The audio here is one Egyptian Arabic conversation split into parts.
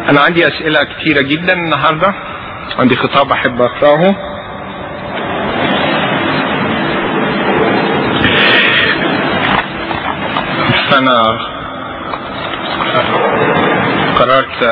أنا عندي أسئلة كتيرة جدا النهاردة عندي خطاب أحب أقرأه فأنا قررت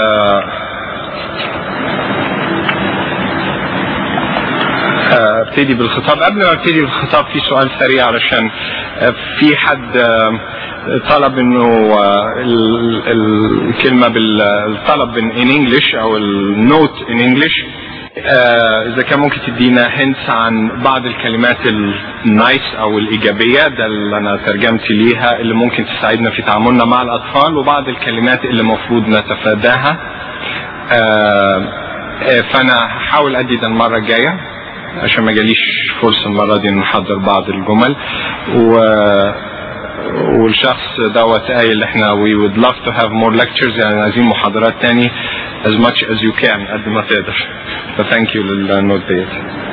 ابتدي بالخطاب قبل ما ابتدي بالخطاب في سؤال سريع علشان في حد طلب انه الكلمه بالطلب ان انجلش او النوت ان انجلش اذا كان ممكن تدينا هنس عن بعض الكلمات النايس او الايجابيه ده اللي انا ترجمت ليها اللي ممكن تساعدنا في تعاملنا مع الاطفال وبعض الكلمات اللي المفروض نتفاداها فانا هحاول ادي ده المره الجايه عشان ما جاليش فرصه المره دي ان نحضر بعض الجمل و والشخص دوت قايل احنا we would love to have more lectures يعني عايزين محاضرات تاني as much as you can قد ما تقدر فثانك يو للنوت ديت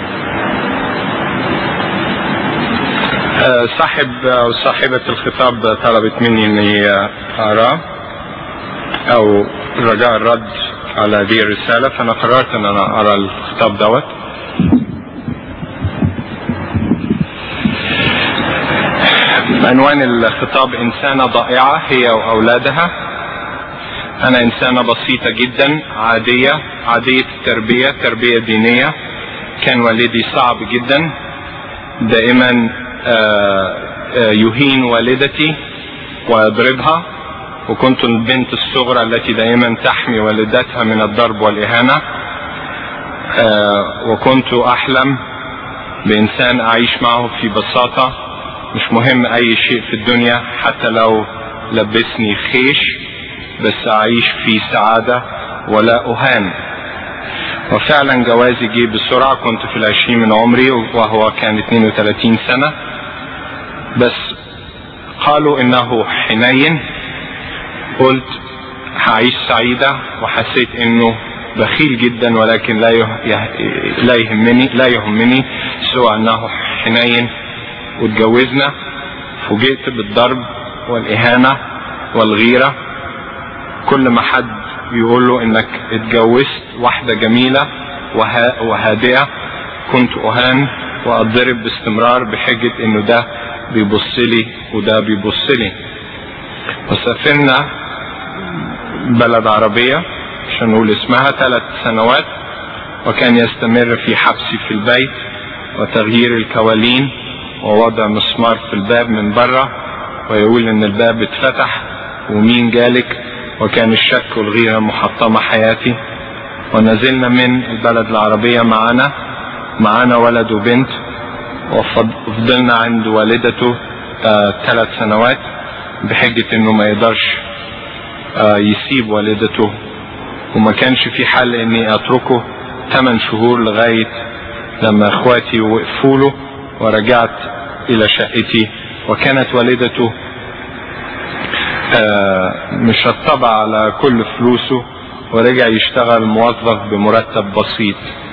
صاحب او صاحبة الخطاب طلبت مني اني اقراه او رجاء الرد على هذه الرسالة فانا قررت ان انا اقرا الخطاب دوت عنوان الخطاب إنسانة ضائعة هي وأولادها أنا إنسانة بسيطة جدا عادية عادية التربية تربية دينية كان والدي صعب جدا دائما يهين والدتي ويضربها وكنت البنت الصغرى التي دائما تحمي والدتها من الضرب والإهانة وكنت أحلم بإنسان أعيش معه في بساطة مش مهم اي شيء في الدنيا حتى لو لبسني خيش بس اعيش في سعادة ولا اهان وفعلا جوازي جه بسرعة كنت في العشرين من عمري وهو كان 32 سنة بس قالوا انه حنين قلت هعيش سعيدة وحسيت انه بخيل جدا ولكن لا لا يهمني لا يهمني سوى انه حنين واتجوزنا فوجئت بالضرب والإهانة والغيرة كل ما حد يقول له انك اتجوزت واحدة جميلة وها وهادئة كنت أهان وأتضرب باستمرار بحجة انه ده بيبص لي وده بيبص لي وسافرنا بلد عربية عشان نقول اسمها ثلاث سنوات وكان يستمر في حبسي في البيت وتغيير الكوالين ووضع مسمار في الباب من بره ويقول ان الباب اتفتح ومين جالك وكان الشك والغيرة محطمة حياتي ونزلنا من البلد العربية معنا معنا ولد وبنت وفضلنا عند والدته ثلاث آه سنوات بحجة انه ما يقدرش آه يسيب والدته وما كانش في حل اني اتركه ثمان شهور لغاية لما اخواتي وقفوا له ورجعت الى شقتي وكانت والدته مشطبة على كل فلوسه ورجع يشتغل موظف بمرتب بسيط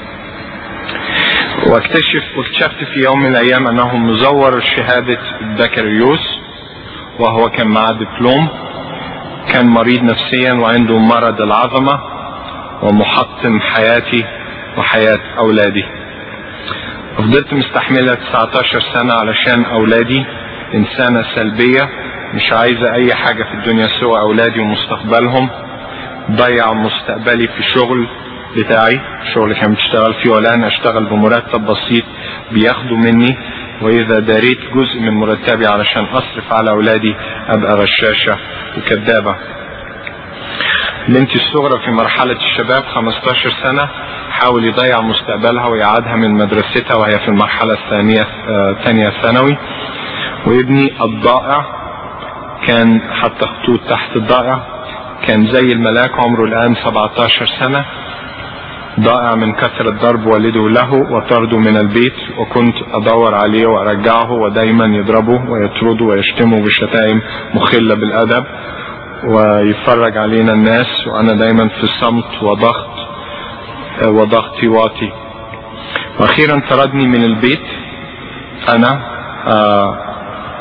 واكتشف واكتشفت في يوم من الايام انه مزور شهادة البكالوريوس وهو كان معاه دبلوم كان مريض نفسيا وعنده مرض العظمة ومحطم حياتي وحياة اولادي فضلت مستحملة 19 سنة علشان أولادي إنسانة سلبية مش عايزة أي حاجة في الدنيا سوى أولادي ومستقبلهم ضيع مستقبلي في شغل بتاعي شغل كان بتشتغل فيه ولا أنا أشتغل بمرتب بسيط بياخدوا مني وإذا داريت جزء من مرتبي علشان أصرف على أولادي أبقى غشاشة وكذابة بنتي الصغرى في مرحلة الشباب 15 سنة حاول يضيع مستقبلها ويعادها من مدرستها وهي في المرحلة الثانية ثانية ثانوي وابني الضائع كان حتى خطوط تحت الضائع كان زي الملاك عمره الآن 17 سنة ضائع من كثرة ضرب والده له وطرده من البيت وكنت أدور عليه وأرجعه ودايما يضربه ويطرده ويشتمه بشتائم مخلة بالأدب ويفرج علينا الناس وأنا دايما في صمت وضغط وضغطي واطي واخيرا طردني من البيت انا آه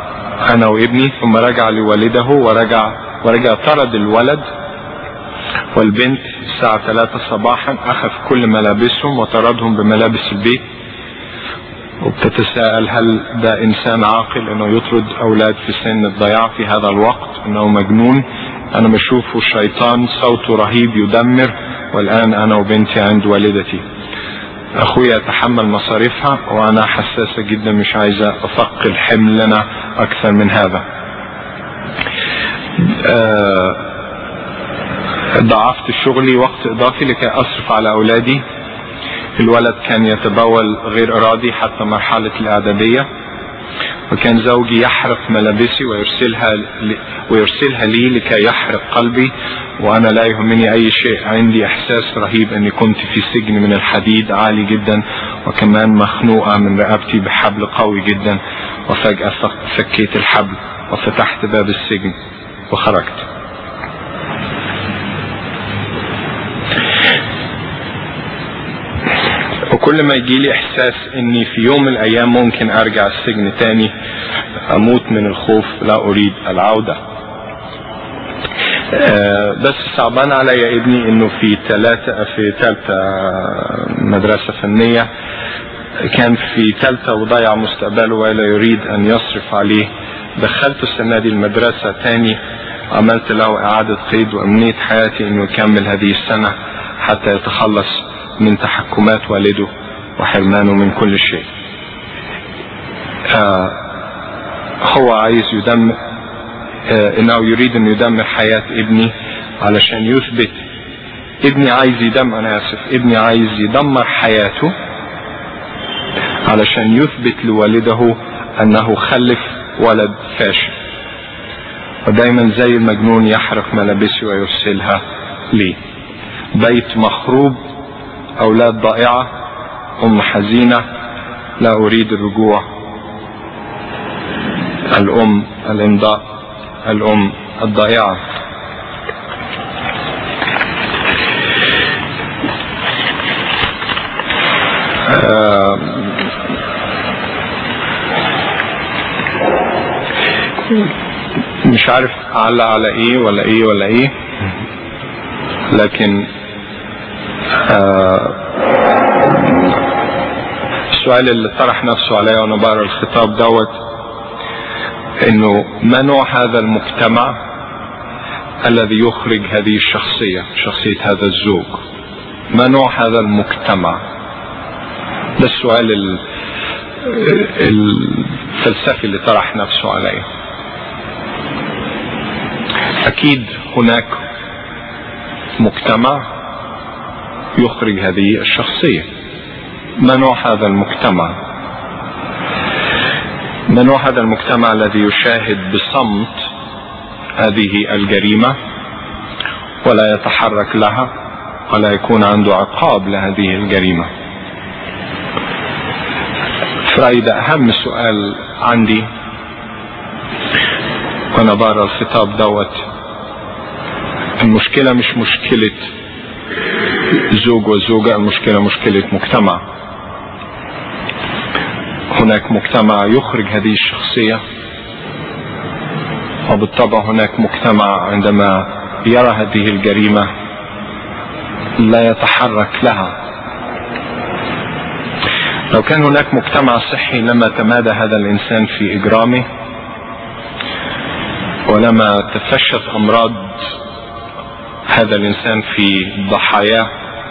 انا وابني ثم رجع لوالده ورجع ورجع طرد الولد والبنت الساعة ثلاثة صباحا أخذ كل ملابسهم وطردهم بملابس البيت وبتتساءل هل ده إنسان عاقل إنه يطرد أولاد في سن الضياع في هذا الوقت إنه مجنون أنا بشوفه الشيطان صوته رهيب يدمر والآن أنا وبنتي عند والدتي أخويا يتحمل مصاريفها وأنا حساسة جدا مش عايزة أثقل حملنا أكثر من هذا أه ضعفت شغلي وقت إضافي لكي أصرف على أولادي الولد كان يتبول غير إرادي حتى مرحلة الإعدادية وكان زوجي يحرق ملابسي ويرسلها لي ويرسلها لي لكي يحرق قلبي وانا لا يهمني اي شيء عندي احساس رهيب اني كنت في سجن من الحديد عالي جدا وكمان مخنوقة من رقبتي بحبل قوي جدا وفجأة فكيت الحبل وفتحت باب السجن وخرجت وكل ما يجي لي احساس اني في يوم من الايام ممكن ارجع السجن تاني اموت من الخوف لا اريد العودة أه بس صعبان عليا ابني انه في ثلاثة في ثالثة مدرسة فنية كان في ثالثة وضيع مستقبله ولا يريد ان يصرف عليه دخلته السنة دي المدرسة تاني عملت له اعادة قيد وامنية حياتي انه يكمل هذه السنة حتى يتخلص من تحكمات والده وحرمانه من كل شيء آه هو عايز يدمر آه انه يريد ان يدمر حياة ابني علشان يثبت ابني عايز يدمر انا اسف ابني عايز يدمر حياته علشان يثبت لوالده انه خلف ولد فاشل ودايما زي المجنون يحرق ملابسي ويرسلها لي بيت مخروب أولاد ضائعة أم حزينة لا أريد الرجوع الأم الإمضاء الأم الضائعة آه مش عارف أعلق على إيه ولا إيه ولا إيه لكن آه السؤال اللي طرح نفسه عليا وانا بقرا الخطاب دوت انه ما نوع هذا المجتمع الذي يخرج هذه الشخصية شخصية هذا الزوج ما نوع هذا المجتمع ده السؤال الفلسفي اللي طرح نفسه عليا اكيد هناك مجتمع يخرج هذه الشخصية ما نوع هذا المجتمع ما نوع هذا المجتمع الذي يشاهد بصمت هذه الجريمة ولا يتحرك لها ولا يكون عنده عقاب لهذه الجريمة فرأيي ده أهم سؤال عندي وأنا بقرا الخطاب دوت المشكلة مش مشكلة زوج وزوجة المشكلة مشكلة مجتمع هناك مجتمع يخرج هذه الشخصية وبالطبع هناك مجتمع عندما يرى هذه الجريمة لا يتحرك لها لو كان هناك مجتمع صحي لما تمادى هذا الإنسان في إجرامه ولما تفشت أمراض هذا الإنسان في ضحاياه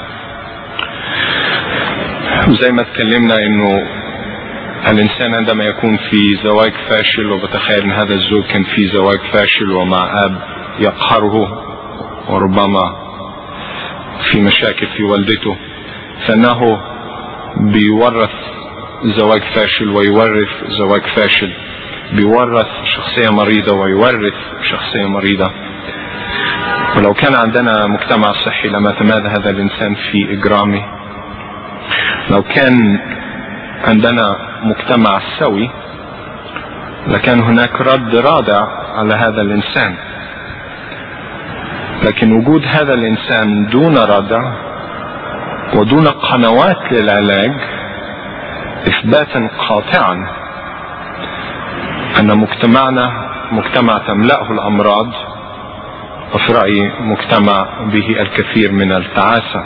وزي ما اتكلمنا انه الانسان عندما يكون في زواج فاشل وبتخيل ان هذا الزوج كان في زواج فاشل ومع اب يقهره وربما في مشاكل في والدته فانه بيورث زواج فاشل ويورث زواج فاشل بيورث شخصية مريضة ويورث شخصية مريضة ولو كان عندنا مجتمع صحي لما تمادى هذا الإنسان في إجرامه لو كان عندنا مجتمع سوي لكان هناك رد رادع على هذا الإنسان لكن وجود هذا الإنسان دون ردع ودون قنوات للعلاج إثباتا قاطعا أن مجتمعنا مجتمع تملأه الأمراض وفي رأيي مجتمع به الكثير من التعاسة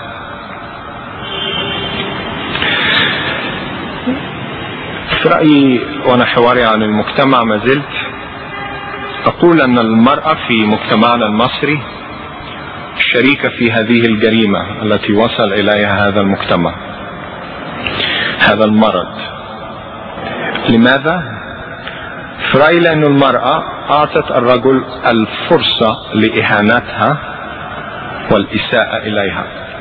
في رأيي وأنا حواري عن المجتمع ما زلت أقول أن المرأة في مجتمعنا المصري شريكة في هذه الجريمة التي وصل إليها هذا المجتمع هذا المرض لماذا؟ في رأيي لأن المرأة أعطت الرجل الفرصة لإهانتها والإساءة إليها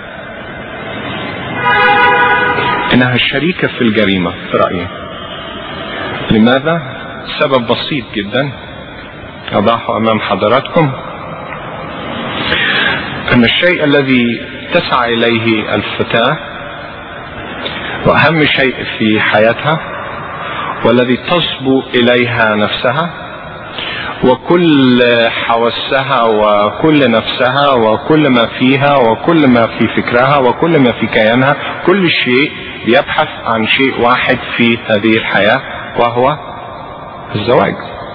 إنها شريكة في الجريمة في رأيي لماذا؟ سبب بسيط جدا أضعه أمام حضراتكم أن الشيء الذي تسعى إليه الفتاة وأهم شيء في حياتها والذي تصبو إليها نفسها وكل حوسها وكل نفسها وكل ما فيها وكل ما في فكرها وكل ما في كيانها كل شيء يبحث عن شيء واحد في هذه الحياة وهو الزواج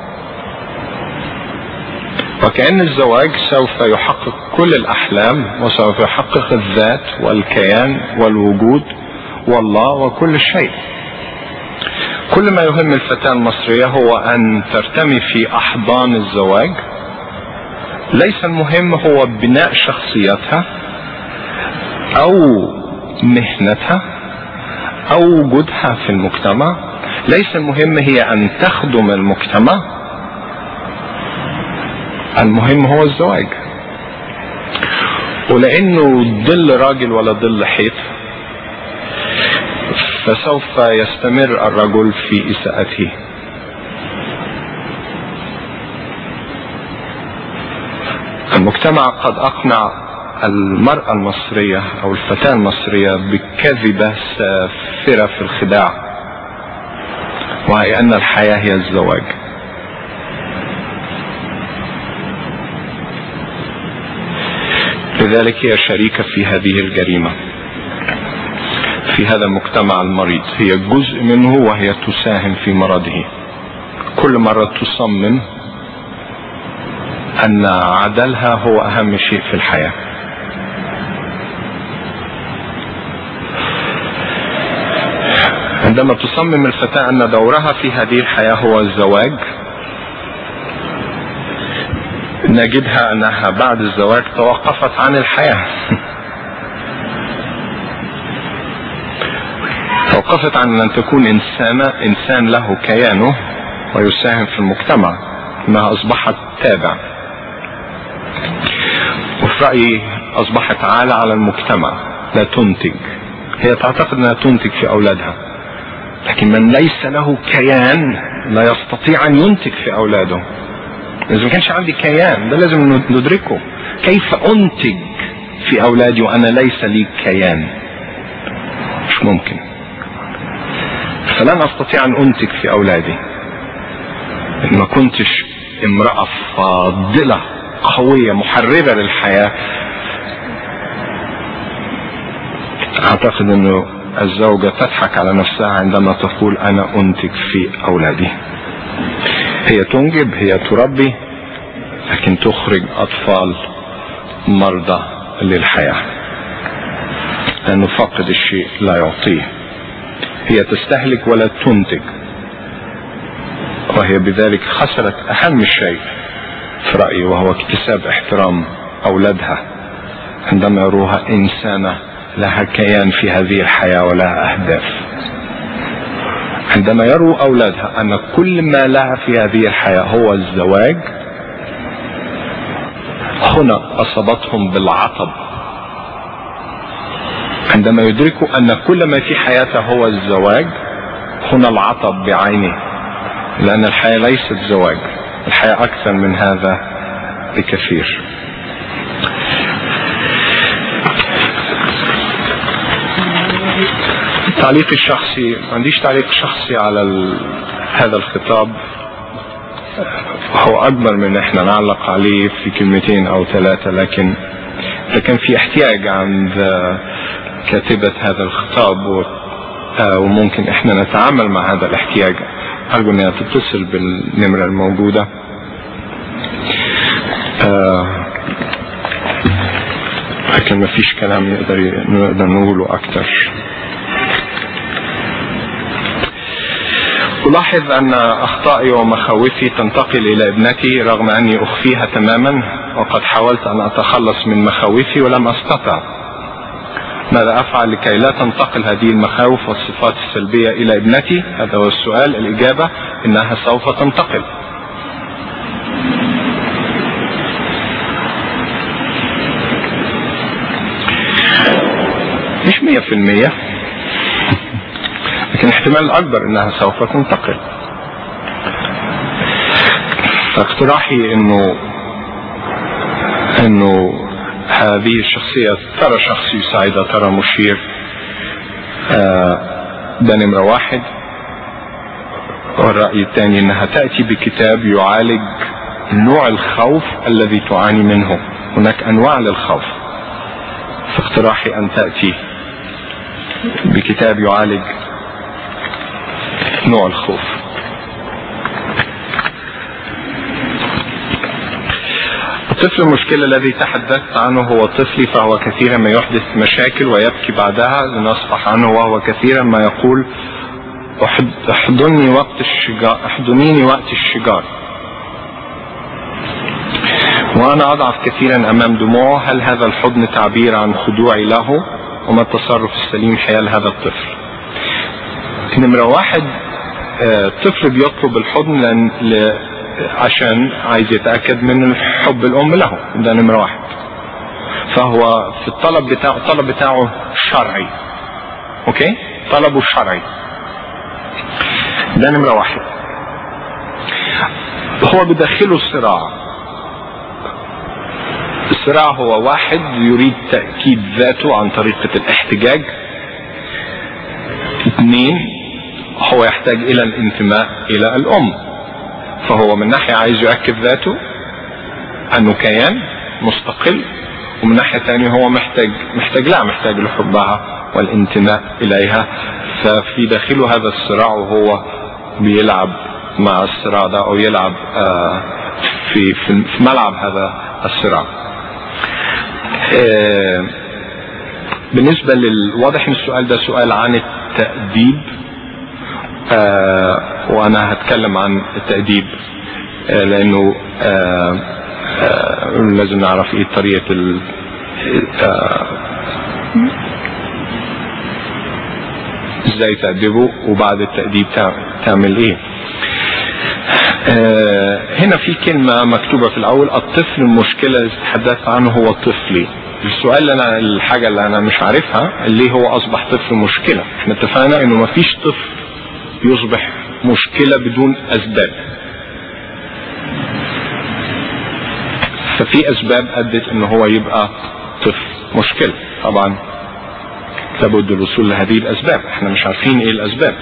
وكأن الزواج سوف يحقق كل الأحلام وسوف يحقق الذات والكيان والوجود والله وكل شيء كل ما يهم الفتاة المصرية هو أن ترتمي في أحضان الزواج ليس المهم هو بناء شخصيتها أو مهنتها أو وجودها في المجتمع ليس المهم هي أن تخدم المجتمع المهم هو الزواج ولانه ظل راجل ولا ظل حيط فسوف يستمر الرجل في اساءته المجتمع قد اقنع المرأة المصرية او الفتاة المصرية بكذبة سافرة في الخداع وهي ان الحياة هي الزواج لذلك هي شريكة في هذه الجريمة في هذا المجتمع المريض هي جزء منه وهي تساهم في مرضه كل مرة تصمم أن عدلها هو أهم شيء في الحياة عندما تصمم الفتاة أن دورها في هذه الحياة هو الزواج نجدها انها بعد الزواج توقفت عن الحياة توقفت عن ان تكون انسانة انسان له كيانه ويساهم في المجتمع انها اصبحت تابع وفي رأيي اصبحت عالة على المجتمع لا تنتج هي تعتقد انها تنتج في اولادها لكن من ليس له كيان لا يستطيع ان ينتج في اولاده إذا ما كانش عندي كيان ده لازم ندركه كيف أنتج في أولادي وأنا ليس لي كيان مش ممكن فلن أستطيع أن أنتج في أولادي إن ما كنتش امرأة فاضلة قوية محررة للحياة أعتقد أنه الزوجة تضحك على نفسها عندما تقول أنا أنتج في أولادي هي تنجب هي تربي لكن تخرج أطفال مرضى للحياة لأنه فقد الشيء لا يعطيه هي تستهلك ولا تنتج وهي بذلك خسرت أهم شيء في رأيي وهو اكتساب احترام أولادها عندما يروها إنسانة لها كيان في هذه الحياة ولها أهداف عندما يروا أولادها أن كل ما لها في هذه الحياة هو الزواج هنا أصابتهم بالعطب عندما يدركوا أن كل ما في حياتها هو الزواج هنا العطب بعينه لأن الحياة ليست زواج الحياة أكثر من هذا بكثير تعليقي الشخصي ما عنديش تعليق شخصي على ال... هذا الخطاب هو أكبر من إحنا نعلق عليه في كلمتين أو ثلاثة لكن إذا كان في احتياج عند كاتبة هذا الخطاب و... وممكن إحنا نتعامل مع هذا الاحتياج أرجو أنها تتصل بالنمرة الموجودة يمكن ما فيش كلام نقدر نقدر نقوله اكتر ألاحظ أن أخطائي ومخاوفي تنتقل إلى ابنتي رغم أني أخفيها تماما وقد حاولت أن أتخلص من مخاوفي ولم أستطع ماذا أفعل لكي لا تنتقل هذه المخاوف والصفات السلبية إلى ابنتي هذا هو السؤال الإجابة إنها سوف تنتقل مش مية في المية لكن احتمال أكبر إنها سوف تنتقل فاقتراحي إنه إنه هذه الشخصية ترى شخص يساعدها ترى مشير ده نمرة واحد والرأي الثاني انها تأتي بكتاب يعالج نوع الخوف الذي تعاني منه هناك انواع للخوف فاقتراحي ان تأتي بكتاب يعالج نوع الخوف الطفل المشكلة الذي تحدثت عنه هو طفلي فهو كثيرا ما يحدث مشاكل ويبكي بعدها لنصفح عنه وهو كثيرا ما يقول احضني وقت الشجار احضنيني وقت الشجار وأنا أضعف كثيرا أمام دموعه هل هذا الحضن تعبير عن خضوعي له وما التصرف السليم حيال هذا الطفل نمرة واحد الطفل بيطلب الحضن لأن عشان عايز يتأكد من حب الأم له ده نمرة واحد فهو في الطلب بتاعه الطلب بتاعه شرعي اوكي طلبه شرعي ده نمرة واحد هو بداخله صراع الصراع هو واحد يريد تأكيد ذاته عن طريقة الاحتجاج اثنين هو يحتاج الى الانتماء الى الام فهو من ناحية عايز يؤكد ذاته انه كيان مستقل ومن ناحية ثانية هو محتاج محتاج لا محتاج لحبها والانتماء اليها ففي داخله هذا الصراع وهو بيلعب مع الصراع ده او يلعب في في ملعب هذا الصراع بالنسبة للواضح ان السؤال ده سؤال عن التأديب آه وانا هتكلم عن التأديب آه لانه آه لازم نعرف ايه طريقة ال ازاي تأدبه وبعد التأديب تعمل ايه هنا في كلمة مكتوبة في الأول الطفل المشكلة اللي تحدثت عنه هو طفلي السؤال اللي أنا الحاجة اللي أنا مش عارفها اللي هو أصبح طفل مشكلة احنا اتفقنا إنه مفيش طفل يصبح مشكلة بدون أسباب ففي أسباب أدت إن هو يبقى طفل مشكلة طبعا لابد الوصول لهذه الأسباب احنا مش عارفين إيه الأسباب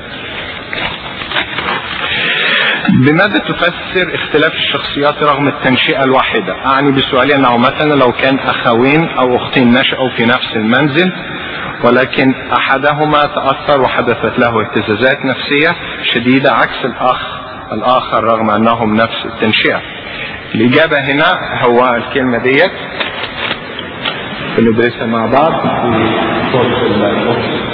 بماذا تفسر اختلاف الشخصيات رغم التنشئة الواحدة أعني بسؤالي أنه مثلا لو كان أخوين أو أختين نشأوا في نفس المنزل ولكن أحدهما تأثر وحدثت له اهتزازات نفسية شديدة عكس الأخ الآخر رغم أنهم نفس التنشئة الإجابة هنا هو الكلمة ديت بندرسها مع بعض في صورة الأخت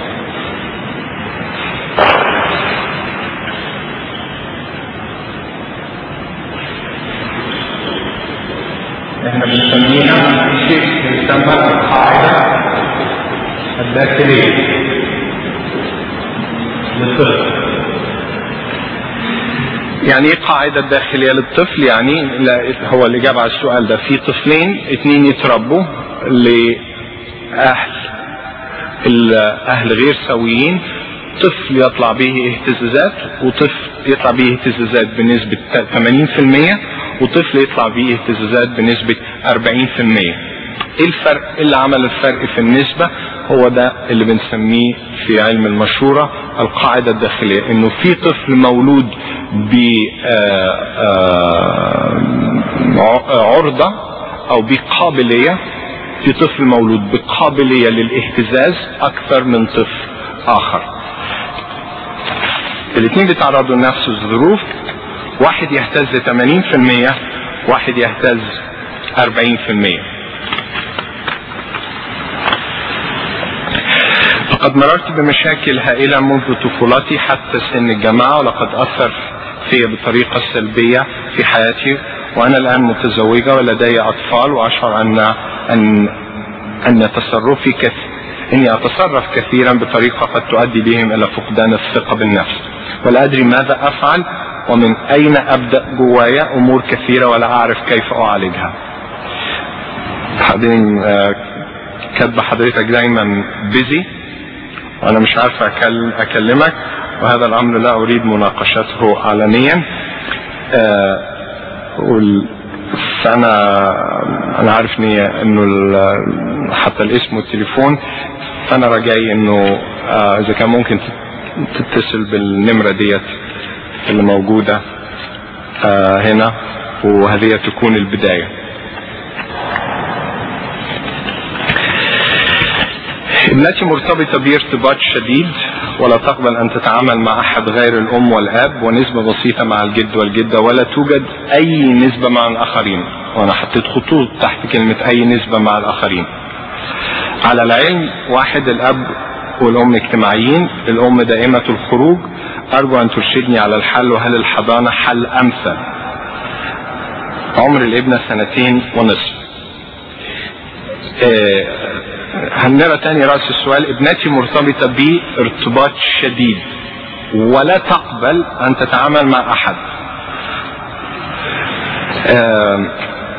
احنا بنسميها شيء يسمى القاعدة الداخلية للطفل يعني ايه قاعدة داخلية للطفل يعني لا هو الإجابة على السؤال ده في طفلين اتنين يتربوا لأهل الأهل غير سويين طفل يطلع به اهتزازات وطفل يطلع به اهتزازات بنسبة 80% وطفل يطلع به اهتزازات بنسبة 40% ايه الفرق اللي عمل الفرق في النسبة هو ده اللي بنسميه في علم المشورة القاعدة الداخلية انه في طفل مولود بعرضة او بقابلية في طفل مولود بقابلية للاهتزاز اكثر من طفل اخر الاثنين بيتعرضوا لنفس الظروف واحد يهتز 80% واحد يهتز 40% لقد مررت بمشاكل هائلة منذ طفولتي حتى سن الجامعة ولقد أثر في بطريقة سلبية في حياتي وأنا الآن متزوجة ولدي أطفال وأشعر أن أن أن تصرفي كث... إني أتصرف كثيرا بطريقة قد تؤدي بهم إلى فقدان الثقة بالنفس ولا أدري ماذا أفعل ومن أين أبدأ جوايا أمور كثيرة ولا أعرف كيف أعالجها بعدين آه، كاتبة حضرتك دايما بيزي وأنا مش عارف أكل أكلمك وهذا الأمر لا أريد مناقشته علنيا آه، وال- فأنا أنا عارف إني إنه ال- حتى الاسم والتليفون فأنا رجاي إنه آه، إذا كان ممكن تت- تتصل بالنمرة ديت اللي موجودة آه، هنا وهذه تكون البداية ابنتي مرتبطة بي ارتباط شديد ولا تقبل أن تتعامل مع أحد غير الأم والأب ونسبة بسيطة مع الجد والجدة ولا توجد أي نسبة مع الآخرين وأنا حطيت خطوط تحت كلمة أي نسبة مع الآخرين على العلم واحد الأب والأم اجتماعيين الأم دائمة الخروج أرجو أن ترشدني على الحل وهل الحضانة حل أمثل عمر الابنة سنتين ونصف آه، هنرى تاني رأس السؤال ابنتي مرتبطة بي ارتباط شديد ولا تقبل أن تتعامل مع أحد آه،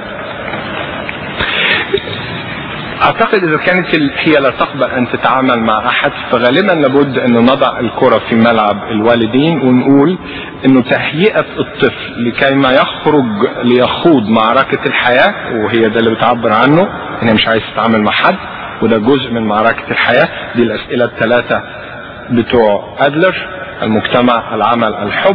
اعتقد اذا كانت ال- هي لا تقبل ان تتعامل مع احد فغالبا لابد ان نضع الكره في ملعب الوالدين ونقول انه تهيئه الطفل لكي ما يخرج ليخوض معركه الحياه وهي ده اللي بتعبر عنه انه مش عايز تتعامل مع حد وده جزء من معركه الحياه دي الاسئله الثلاثه بتوع ادلر المجتمع العمل الحب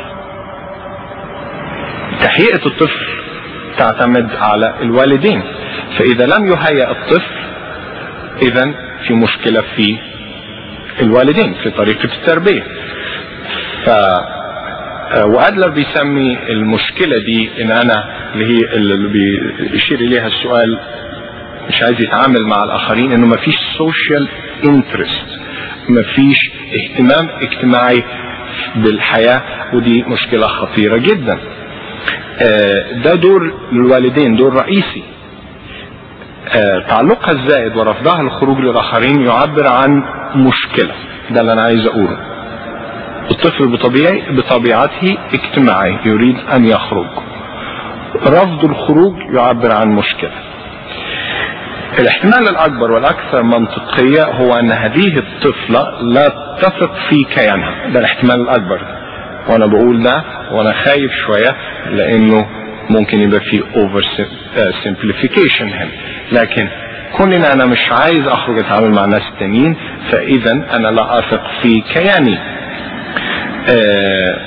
تهيئه الطفل تعتمد على الوالدين فإذا لم يهيأ الطفل إذا في مشكلة في الوالدين في طريقة التربية ف وأدلر بيسمي المشكلة دي إن أنا اللي هي اللي بيشير إليها السؤال مش عايز يتعامل مع الآخرين إنه مفيش سوشيال انترست مفيش اهتمام اجتماعي بالحياة ودي مشكلة خطيرة جدا آه، ده دور الوالدين دور رئيسي آه، تعلقها الزائد ورفضها الخروج للآخرين يعبر عن مشكلة ده اللي أنا عايز أقوله الطفل بطبيعي بطبيعته اجتماعي يريد أن يخرج رفض الخروج يعبر عن مشكلة الاحتمال الأكبر والأكثر منطقية هو أن هذه الطفلة لا تثق في كيانها ده الاحتمال الأكبر وأنا بقول ده وأنا خايف شوية لأنه ممكن يبقى في اوفر سمبليفيكيشن هنا لكن كون ان انا مش عايز اخرج اتعامل مع ناس تانيين فاذا انا لا اثق في كياني آه،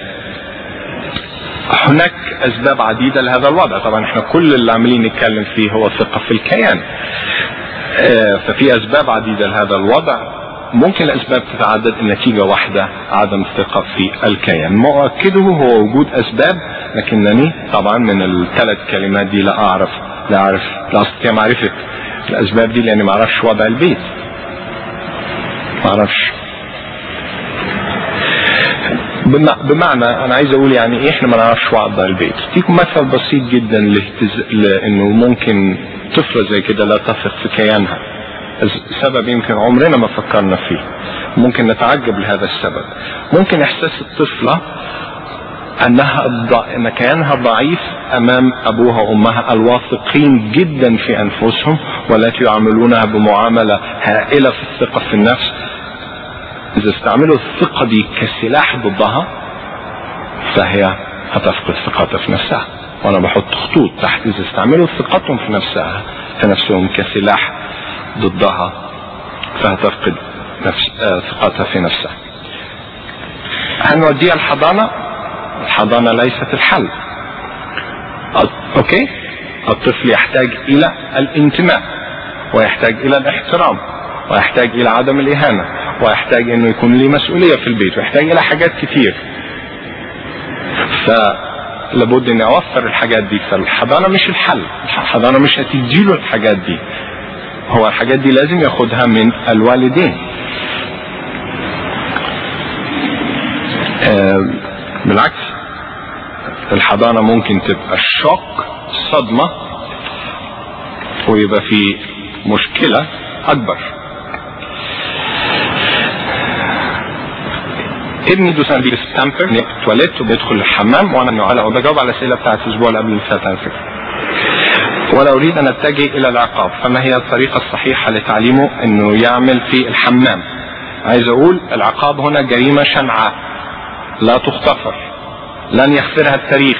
هناك اسباب عديده لهذا الوضع طبعا احنا كل اللي عاملين نتكلم فيه هو الثقه في الكيان آه، ففي اسباب عديده لهذا الوضع ممكن الاسباب تتعدد النتيجه واحده عدم الثقه في الكيان مؤكده هو وجود اسباب لكنني طبعا من الثلاث كلمات دي لا اعرف لا اعرف لا استطيع معرفه الاسباب دي لاني ما اعرفش وضع البيت ما اعرفش بمع- بمعنى انا عايز اقول يعني ايه احنا ما نعرفش وضع البيت اديكم مثل بسيط جدا لاهتز... لانه ممكن طفله زي كده لا تثق في كيانها سبب يمكن عمرنا ما فكرنا فيه ممكن نتعجب لهذا السبب ممكن احساس الطفله انها الض- ان كيانها ضعيف امام ابوها وامها الواثقين جدا في انفسهم والتي يعاملونها بمعامله هائله في الثقه في النفس اذا استعملوا الثقه دي كسلاح ضدها فهي هتفقد ثقتها في نفسها وانا بحط خطوط تحت اذا استعملوا ثقتهم في نفسها في نفسهم كسلاح ضدها فهتفقد نفس آه، ثقتها في نفسها هنوديها الحضانه الحضانه ليست الحل أ- اوكي الطفل يحتاج الى الانتماء ويحتاج الى الاحترام ويحتاج الى عدم الاهانه ويحتاج انه يكون ليه مسؤوليه في البيت ويحتاج الى حاجات كتير فلابد اني اوفر الحاجات دي فالحضانه مش الحل الحضانه مش هتديله الحاجات دي هو الحاجات دي لازم ياخدها من الوالدين بالعكس الحضانة ممكن تبقى شوك صدمة ويبقى في مشكلة أكبر ابني دوسان بي ستامبر تواليت وبيدخل الحمام وانا على وبجاوب على الاسئله بتاعت الاسبوع اللي قبل اللي فات على فكره. ولا اريد ان اتجه الى العقاب فما هي الطريقه الصحيحه لتعليمه انه يعمل في الحمام؟ عايز اقول العقاب هنا جريمه شنعاء لا تغتفر لن يغفرها التاريخ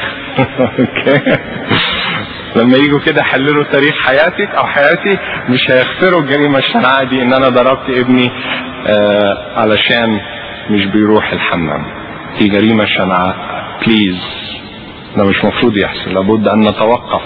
لما يجوا كده يحللوا تاريخ حياتك او حياتي مش هيغفروا الجريمه الشنعاء دي ان انا ضربت ابني آه علشان مش بيروح الحمام دي جريمة شنعاء بليز ده مش مفروض يحصل لابد ان نتوقف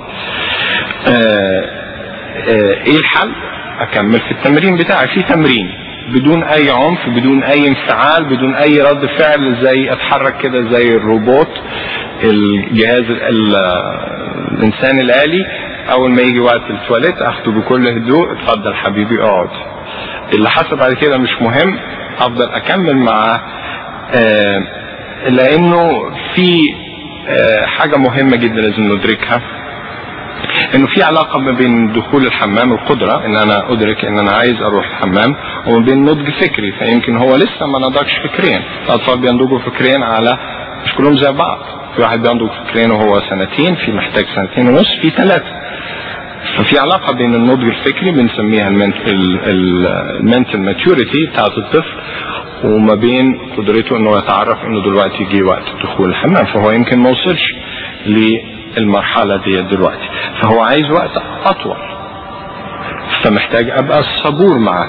آه آه ايه الحل اكمل في التمرين بتاعي في تمرين بدون اي عنف بدون اي انفعال بدون اي رد فعل زي اتحرك كده زي الروبوت الجهاز الانسان الالي اول ما يجي وقت التواليت اخده بكل هدوء اتفضل حبيبي اقعد اللي حصل بعد كده مش مهم افضل اكمل معاه آه لانه في آه حاجة مهمة جدا لازم ندركها انه في علاقة ما بين دخول الحمام القدرة ان انا ادرك ان انا عايز اروح الحمام وما بين نضج فكري فيمكن هو لسه ما نضجش فكريا الاطفال بينضجوا فكريا على مش كلهم زي بعض في واحد بينضج فكريا وهو سنتين في محتاج سنتين ونص في ثلاثة ففي علاقة بين النضج الفكري بنسميها المنتال ماتيوريتي بتاعت الطفل وما بين قدرته انه يتعرف انه دلوقتي جه وقت دخول الحمام فهو يمكن ما وصلش للمرحلة دي دلوقتي فهو عايز وقت اطول فمحتاج ابقى صبور معاه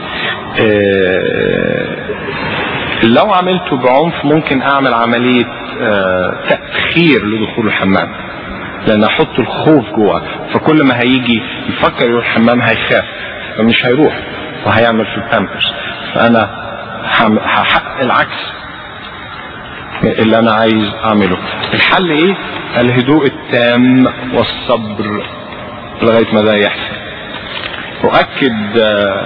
لو عملته بعنف ممكن اعمل عملية تأخير لدخول الحمام لان احط الخوف جوه فكل ما هيجي يفكر يروح الحمام هيخاف فمش هيروح وهيعمل في البامبرز فانا هحقق العكس اللي انا عايز اعمله الحل ايه الهدوء التام والصبر لغايه ما ده يحصل اؤكد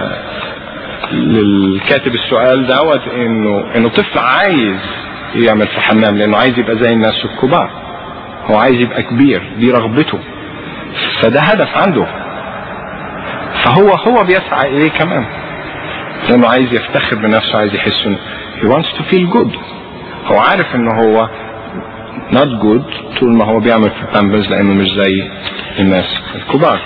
للكاتب السؤال دوت انه انه طفل عايز يعمل في حمام لانه عايز يبقى زي الناس الكبار هو عايز يبقى كبير دي رغبته فده هدف عنده فهو هو بيسعى اليه كمان لانه عايز يفتخر بنفسه عايز يحس انه he wants to feel good هو عارف انه هو not good طول ما هو بيعمل في بامبرز لانه مش زي الناس الكبار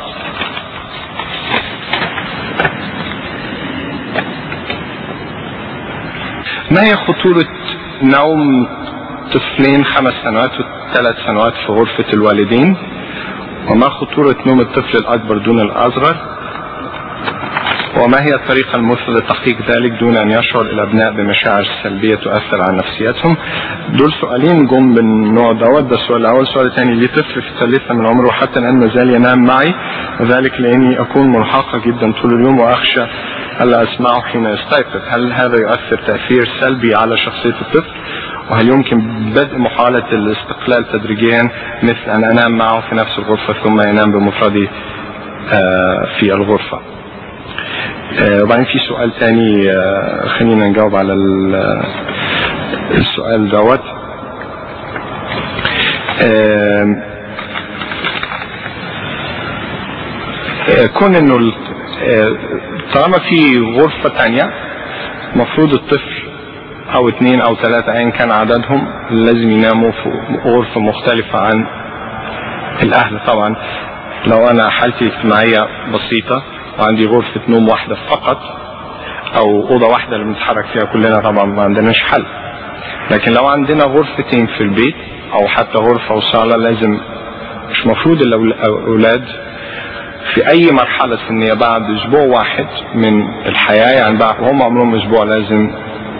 ما هي خطورة نوم طفلين خمس سنوات وثلاث سنوات في غرفة الوالدين وما خطورة نوم الطفل الأكبر دون الأصغر وما هي الطريقة المثلى لتحقيق ذلك دون أن يشعر الأبناء بمشاعر سلبية تؤثر على نفسيتهم دول سؤالين جم من النوع دوت ده السؤال الأول السؤال الثاني لي طفل في الثالثة من عمره وحتى الآن ما زال ينام معي وذلك لأني أكون مرهقة جدا طول اليوم وأخشى ألا أسمعه حين يستيقظ هل هذا يؤثر تأثير سلبي على شخصية الطفل وهل يمكن بدء محاولة الاستقلال تدريجيا مثل أن أنام معه في نفس الغرفة ثم ينام بمفردي في الغرفة وبعدين في سؤال تاني خلينا نجاوب على السؤال دوت كون انه طالما في غرفة تانية المفروض الطفل او اثنين او ثلاثة ايا كان عددهم لازم يناموا في غرفة مختلفة عن الاهل طبعا لو انا حالتي اجتماعية بسيطة وعندي غرفة نوم واحدة فقط او اوضة واحدة اللي بنتحرك فيها كلنا طبعا ما عندناش حل لكن لو عندنا غرفتين في البيت او حتى غرفة وصالة لازم مش مفروض الاولاد في اي مرحلة سنية بعد اسبوع واحد من الحياة يعني بعد وهم عمرهم اسبوع لازم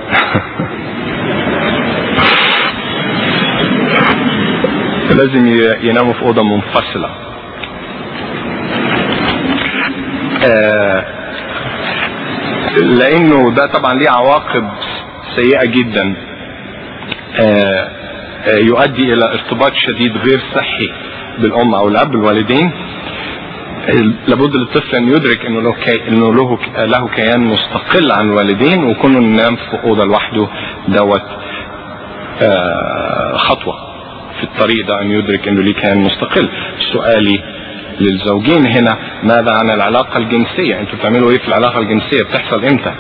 لازم يناموا في اوضه منفصله آه لانه ده طبعا ليه عواقب سيئه جدا آه آه يؤدي الى ارتباط شديد غير صحي بالام او الاب الوالدين لابد للطفل ان يدرك انه له كي... انه له له كيان مستقل عن الوالدين وكونه ينام في اوضه لوحده دوت آه، خطوة في الطريق ده أن يدرك أنه ليه كان مستقل سؤالي للزوجين هنا ماذا عن العلاقة الجنسية انتوا بتعملوا ايه في العلاقة الجنسية بتحصل امتى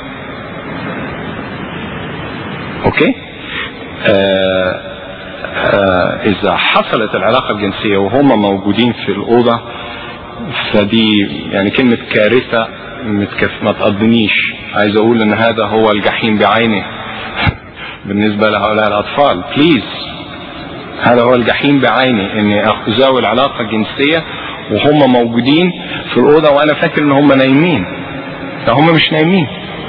اوكي آه آه اذا حصلت العلاقة الجنسية وهم موجودين في الأوضة فدي يعني كلمة كارثة متكف ما تقضنيش عايز اقول ان هذا هو الجحيم بعينه بالنسبة لهؤلاء الاطفال بليز هذا هو الجحيم بعينه اني ازاول علاقة جنسية وهم موجودين في الأوضة وأنا فاكر إن هم نايمين لا هم مش نايمين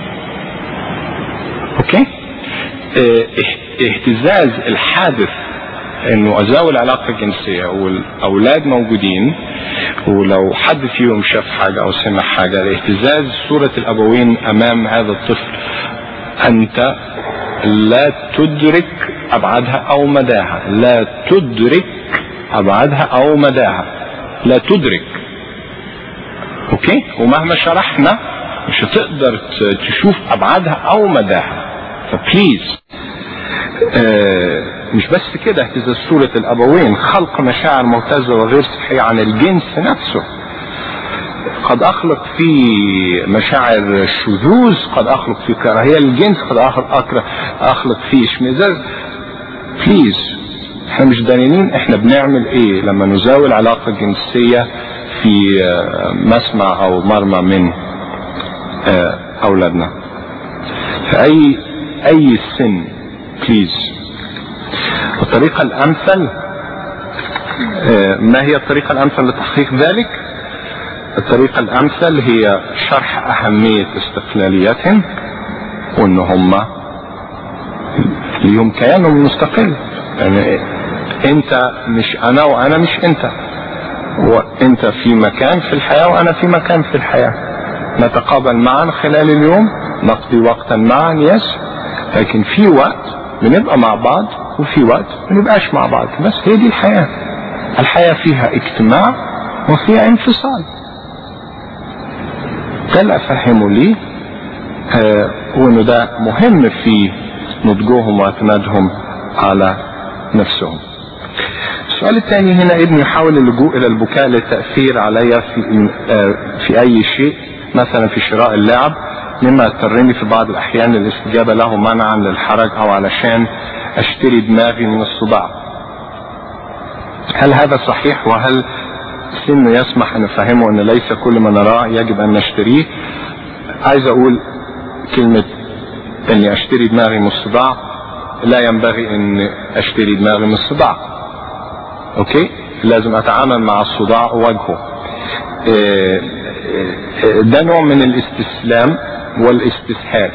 أوكي اه اهتزاز الحادث انه ازاول العلاقه الجنسيه والاولاد موجودين ولو حد فيهم شاف حاجه او سمع حاجه لاهتزاز صوره الابوين امام هذا الطفل انت لا تدرك ابعادها او مداها لا تدرك ابعادها او مداها لا تدرك اوكي ومهما شرحنا مش هتقدر تشوف ابعادها او مداها فبليز آه مش بس كده اهتزاز صورة الابوين خلق مشاعر ممتازة وغير صحية عن الجنس نفسه قد اخلق في مشاعر شذوذ قد اخلق في كراهية للجنس قد اخلق اخلق في اشمئزاز بليز احنا مش دانيين احنا بنعمل ايه لما نزاول علاقة جنسية في مسمع او مرمى من اولادنا في اي اي سن بليز الطريقة الامثل ما هي الطريقة الامثل لتحقيق ذلك الطريقة الامثل هي شرح اهمية استقلاليتهم وان هم ليهم كيانهم مستقل يعني انت مش انا وانا مش انت وانت في مكان في الحياة وانا في مكان في الحياة نتقابل معا خلال اليوم نقضي وقتا معا يس لكن في وقت بنبقى مع بعض وفي وقت ما نبقاش مع بعض بس هي دي الحياة الحياة فيها اجتماع وفيها انفصال ده اللي افهمه ليه آه وانه ده مهم في نضجهم واعتمادهم على نفسهم السؤال الثاني هنا ابني يحاول اللجوء الى البكاء للتأثير علي في, آه في اي شيء مثلا في شراء اللعب مما يضطرني في بعض الاحيان للاستجابة له منعا للحرج او علشان اشتري دماغي من الصداع هل هذا صحيح وهل سنه يسمح ان نفهمه ان ليس كل ما نراه يجب ان نشتريه عايز اقول كلمة اني اشتري دماغي من الصداع لا ينبغي ان اشتري دماغي من الصداع اوكي لازم اتعامل مع الصداع وواجهه ده نوع من الاستسلام والاستسهال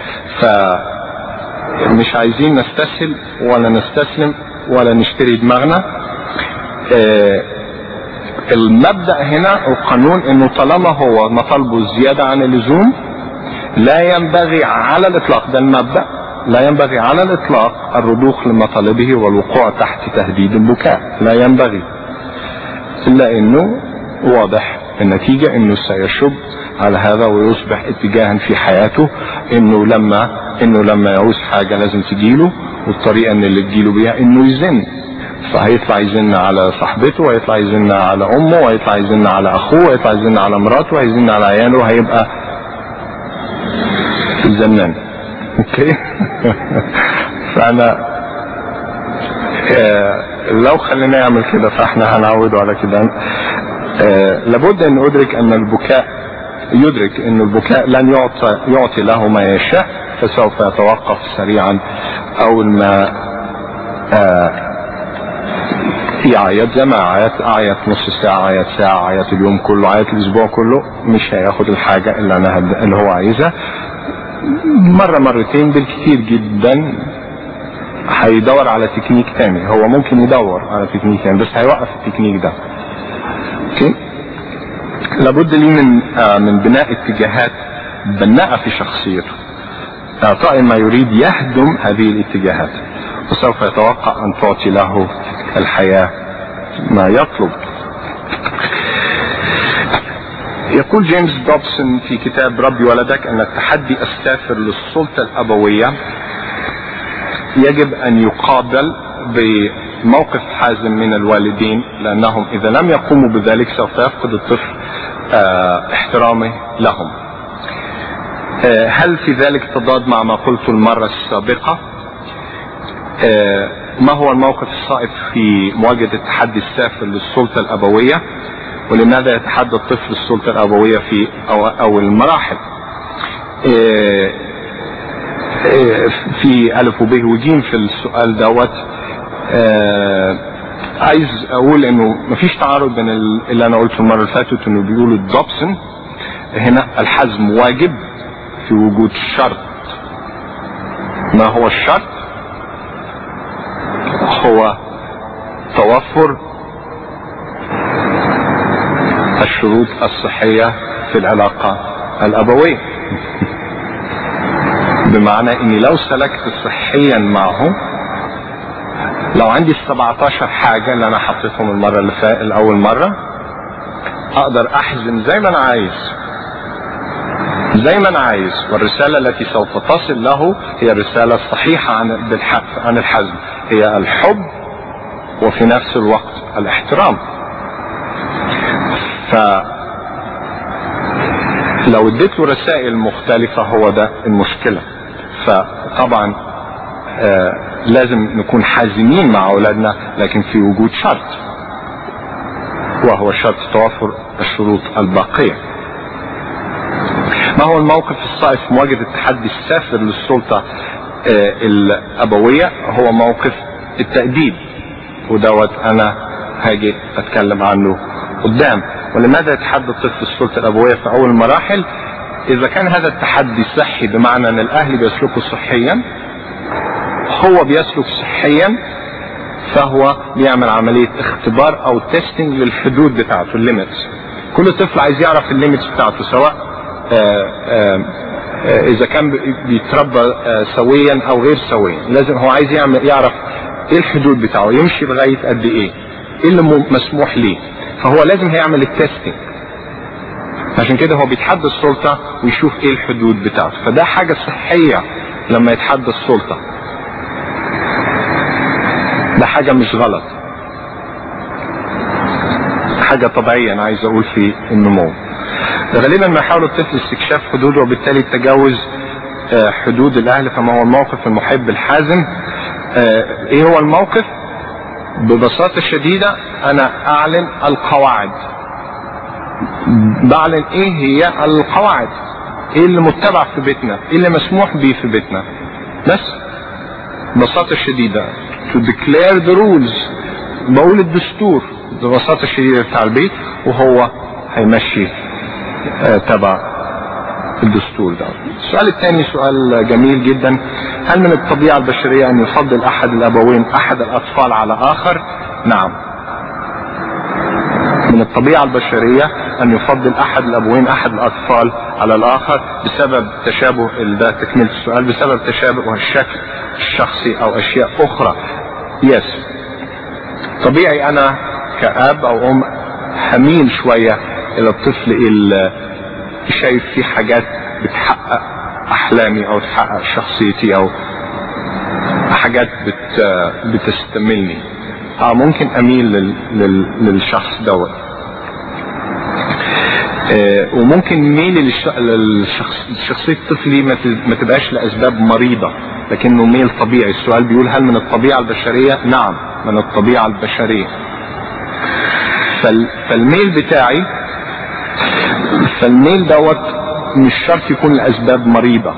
فمش عايزين نستسهل ولا نستسلم ولا نشتري دماغنا المبدأ هنا القانون انه طالما هو مطالبه زيادة عن اللزوم لا ينبغي على الاطلاق ده المبدأ لا ينبغي على الاطلاق الرضوخ لمطالبه والوقوع تحت تهديد البكاء لا ينبغي الا انه واضح النتيجة انه سيشب على هذا ويصبح اتجاها في حياته انه لما انه لما يعوز حاجة لازم تجيله والطريقة ان اللي تجيله بيها انه يزن فهيطلع يزن على صاحبته وهيطلع يزن على امه وهيطلع يزن على اخوه وهيطلع يزن على مراته وهيزن على عياله وهيبقى زنان اوكي فانا آه لو خلينا يعمل كده فاحنا هنعوده على كده آه لابد ان ادرك ان البكاء يدرك ان البكاء لن يعطى يعطي له ما يشاء فسوف يتوقف سريعا اول ما آه يعيط زي ما عيط عيط نص ساعة عيط ساعة عيط اليوم كله عيط الاسبوع كله مش هياخد الحاجة اللي انا هد... اللي هو عايزها مرة مرتين بالكثير جدا هيدور على تكنيك تاني هو ممكن يدور على تكنيك تاني بس هيوقف التكنيك ده اوكي لابد لي من آه من بناء اتجاهات بناءة في شخصيته اعطاء ما يريد يهدم هذه الاتجاهات وسوف يتوقع ان تعطي له الحياة ما يطلب يقول جيمس دوبسون في كتاب ربي ولدك ان التحدي السافر للسلطة الابوية يجب ان يقابل بموقف حازم من الوالدين لانهم اذا لم يقوموا بذلك سوف يفقد الطفل اه احترامه لهم اه هل في ذلك تضاد مع ما قلته المرة السابقة اه ما هو الموقف الصائب في مواجهة التحدي السافر للسلطة الأبوية ولماذا يتحدى الطفل السلطة الأبوية في أو, أو المراحل في ألف وب وجيم في السؤال دوت عايز أقول إنه مفيش تعارض بين اللي أنا قلته المرة اللي فاتت إنه بيقولوا دوبسون هنا الحزم واجب في وجود شرط ما هو الشرط هو توفر الشروط الصحية في العلاقة الأبوية بمعنى اني لو سلكت صحيا معه لو عندي ال 17 حاجة اللي انا حطيتهم المرة اللي فاتت الاول مرة اقدر احزم زي ما انا عايز زي ما انا عايز والرسالة التي سوف تصل له هي الرسالة الصحيحة عن عن الحزم هي الحب وفي نفس الوقت الاحترام ف لو اديت له رسائل مختلفة هو ده المشكلة فطبعا آه لازم نكون حازمين مع اولادنا لكن في وجود شرط وهو شرط توفر الشروط الباقية ما هو الموقف الصائب في مواجهة التحدي السافر للسلطة آه الأبوية هو موقف التأديب ودوت أنا هاجي أتكلم عنه قدام ولماذا يتحدى الطفل السلطة الأبوية في أول المراحل إذا كان هذا التحدي صحي بمعنى أن الأهل بيسلكوا صحيا هو بيسلك صحيا فهو بيعمل عملية اختبار أو تيستنج للحدود بتاعته الليميتس كل طفل عايز يعرف الليميتس بتاعته سواء آآ آآ إذا كان بيتربى سويا أو غير سويا لازم هو عايز يعمل يعرف إيه الحدود بتاعه يمشي لغاية قد إيه إيه اللي مسموح ليه فهو لازم هيعمل التستنج عشان كده هو بيتحدى السلطة ويشوف ايه الحدود بتاعته فده حاجة صحية لما يتحدى السلطة ده حاجة مش غلط حاجة طبيعية انا عايز اقول في النمو غالبا ما يحاول الطفل استكشاف حدوده وبالتالي تجاوز حدود الاهل فما هو الموقف المحب الحازم ايه هو الموقف ببساطة شديدة انا اعلن القواعد بعلن ايه هي القواعد ايه اللي متبع في بيتنا ايه اللي مسموح به في بيتنا بس ببساطة شديدة to declare the rules بقول الدستور ببساطة شديدة بتاع البيت وهو هيمشي آه تبع الدستور ده السؤال الثاني سؤال جميل جدا هل من الطبيعة البشرية أن يفضل أحد الأبوين أحد الأطفال على آخر نعم من الطبيعة البشرية أن يفضل أحد الأبوين أحد الأطفال على الآخر بسبب تشابه ده تكملة السؤال بسبب تشابه الشكل الشخصي أو أشياء أخرى يس طبيعي أنا كأب أو أم هميل شوية إلى الطفل اللي شايف فيه حاجات بتحقق أحلامي أو تحقق شخصيتي أو حاجات بت بتستملني اه ممكن اميل لل... لل... للشخص دوت آه وممكن ميلي للش... للشخص شخصية طفلي ما, ت... ما تبقاش لأسباب مريضة لكنه ميل طبيعي السؤال بيقول هل من الطبيعة البشرية نعم من الطبيعة البشرية فال... فالميل بتاعي فالميل دوت مش شرط يكون لأسباب مريضة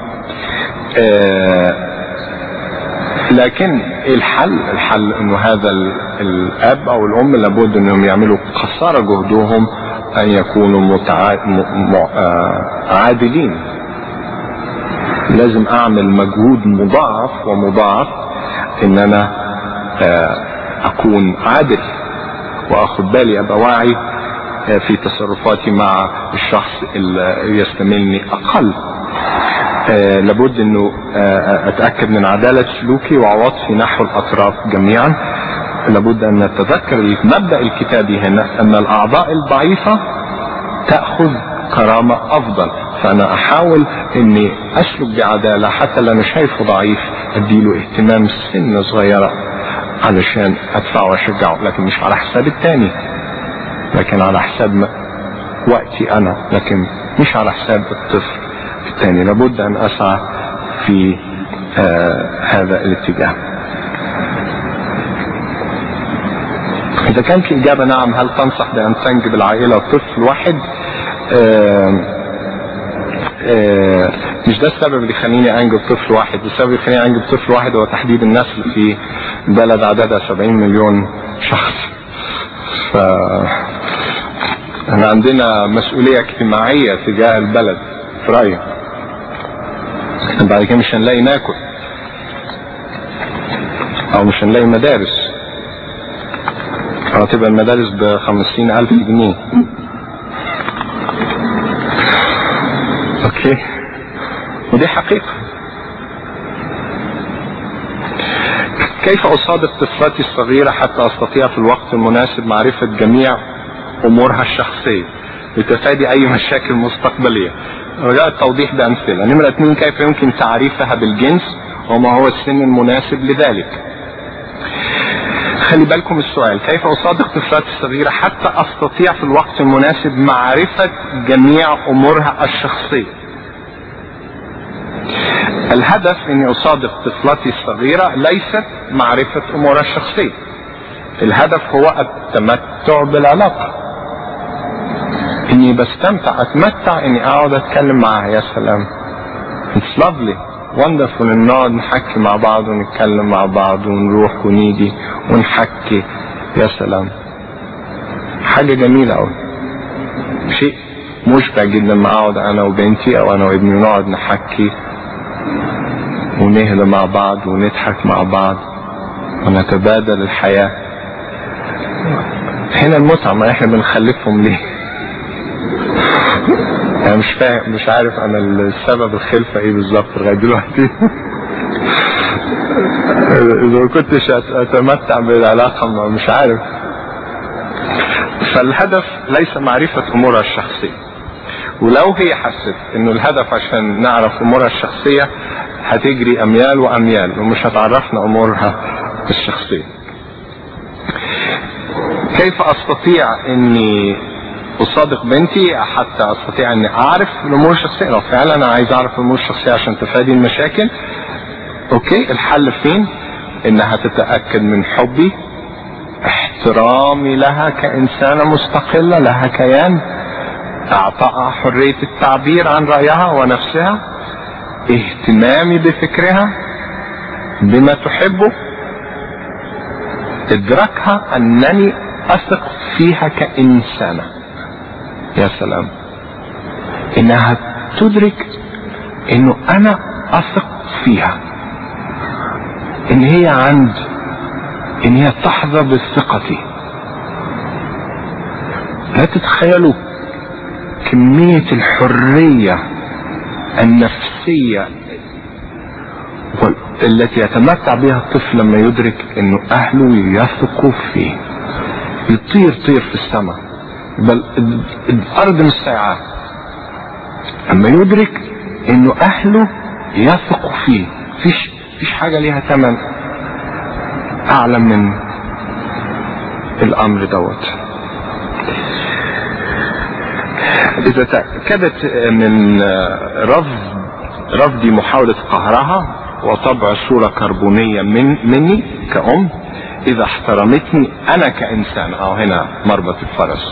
آه لكن الحل الحل انه هذا الاب او الام لابد انهم يعملوا قصارى جهدهم ان يكونوا متع... م... م... عادلين لازم اعمل مجهود مضاعف ومضاعف ان انا اكون عادل واخد بالي ابقى واعي في تصرفاتي مع الشخص اللي يستملني اقل آه لابد انه آه اتاكد من عداله سلوكي وعواطفي نحو الاطراف جميعا لابد ان نتذكر المبدا الكتابي هنا ان الاعضاء الضعيفه تاخذ كرامه افضل فانا احاول اني اسلك بعدالة حتى اللي انا شايفه ضعيف اديله اهتمام سنة صغيرة علشان ادفعه واشجعه لكن مش على حساب التاني لكن على حساب وقتي انا لكن مش على حساب الطفل الثاني لابد ان اسعى في آه هذا الاتجاه اذا كانت الاجابه نعم هل تنصح بان تنجب العائله طفل واحد آه آه مش ده السبب اللي يخليني انجب طفل واحد السبب اللي يخليني انجب طفل واحد هو تحديد النسل في بلد عددها 70 مليون شخص ف احنا عندنا مسؤولية اجتماعية تجاه البلد في رأيي بعد كده مش هنلاقي ناكل او مش هنلاقي مدارس او تبقى المدارس بخمسين الف جنيه اوكي ودي حقيقة كيف اصادق طفلتي الصغيرة حتى استطيع في الوقت المناسب معرفة جميع امورها الشخصية لتفادي اي مشاكل مستقبلية رجاء التوضيح بامثلة نمرة اثنين كيف يمكن تعريفها بالجنس وما هو السن المناسب لذلك خلي بالكم السؤال كيف اصادق طفلاتي الصغيرة حتى استطيع في الوقت المناسب معرفة جميع امورها الشخصية الهدف اني اصادق طفلتي الصغيرة ليست معرفة امورها الشخصية الهدف هو التمتع بالعلاقة اني بستمتع اتمتع اني اقعد اتكلم معاها يا سلام It's lovely wonderful ان نقعد نحكي مع بعض ونتكلم مع بعض ونروح ونيجي ونحكي يا سلام حاجة جميلة أوي شيء مشبع جدا ما اقعد انا وبنتي او انا وابني ونقعد نحكي ونهدى مع بعض ونضحك مع بعض ونتبادل الحياة هنا المتعة ما احنا بنخلفهم ليه انا مش فاهم مش عارف انا السبب الخلفة ايه بالظبط لغاية دلوقتي اذا ما كنتش اتمتع بالعلاقة مش عارف فالهدف ليس معرفة امورها الشخصية ولو هي حست انه الهدف عشان نعرف امورها الشخصية هتجري اميال واميال ومش هتعرفنا امورها الشخصية كيف استطيع اني اصادق بنتي حتى استطيع اني اعرف الامور الشخصية لو فعلا انا عايز اعرف الامور الشخصية عشان تفادي المشاكل اوكي الحل فين انها تتأكد من حبي احترامي لها كإنسانة مستقلة لها كيان اعطائها حرية التعبير عن رأيها ونفسها اهتمامي بفكرها بما تحبه ادراكها انني اثق فيها كإنسانة يا سلام انها تدرك انه انا اثق فيها ان هي عند ان هي تحظى بثقتي لا تتخيلوا كمية الحرية النفسية التي يتمتع بها الطفل لما يدرك انه اهله يثقوا فيه يطير طير في السماء بل الارض مش ساعات اما يدرك انه اهله يثقوا فيه فيش فيش حاجة ليها ثمن اعلى من الامر دوت اذا تأكدت من رفض رفضي محاولة قهرها وطبع صورة كربونية من مني كأم اذا احترمتني انا كانسان او هنا مربط الفرس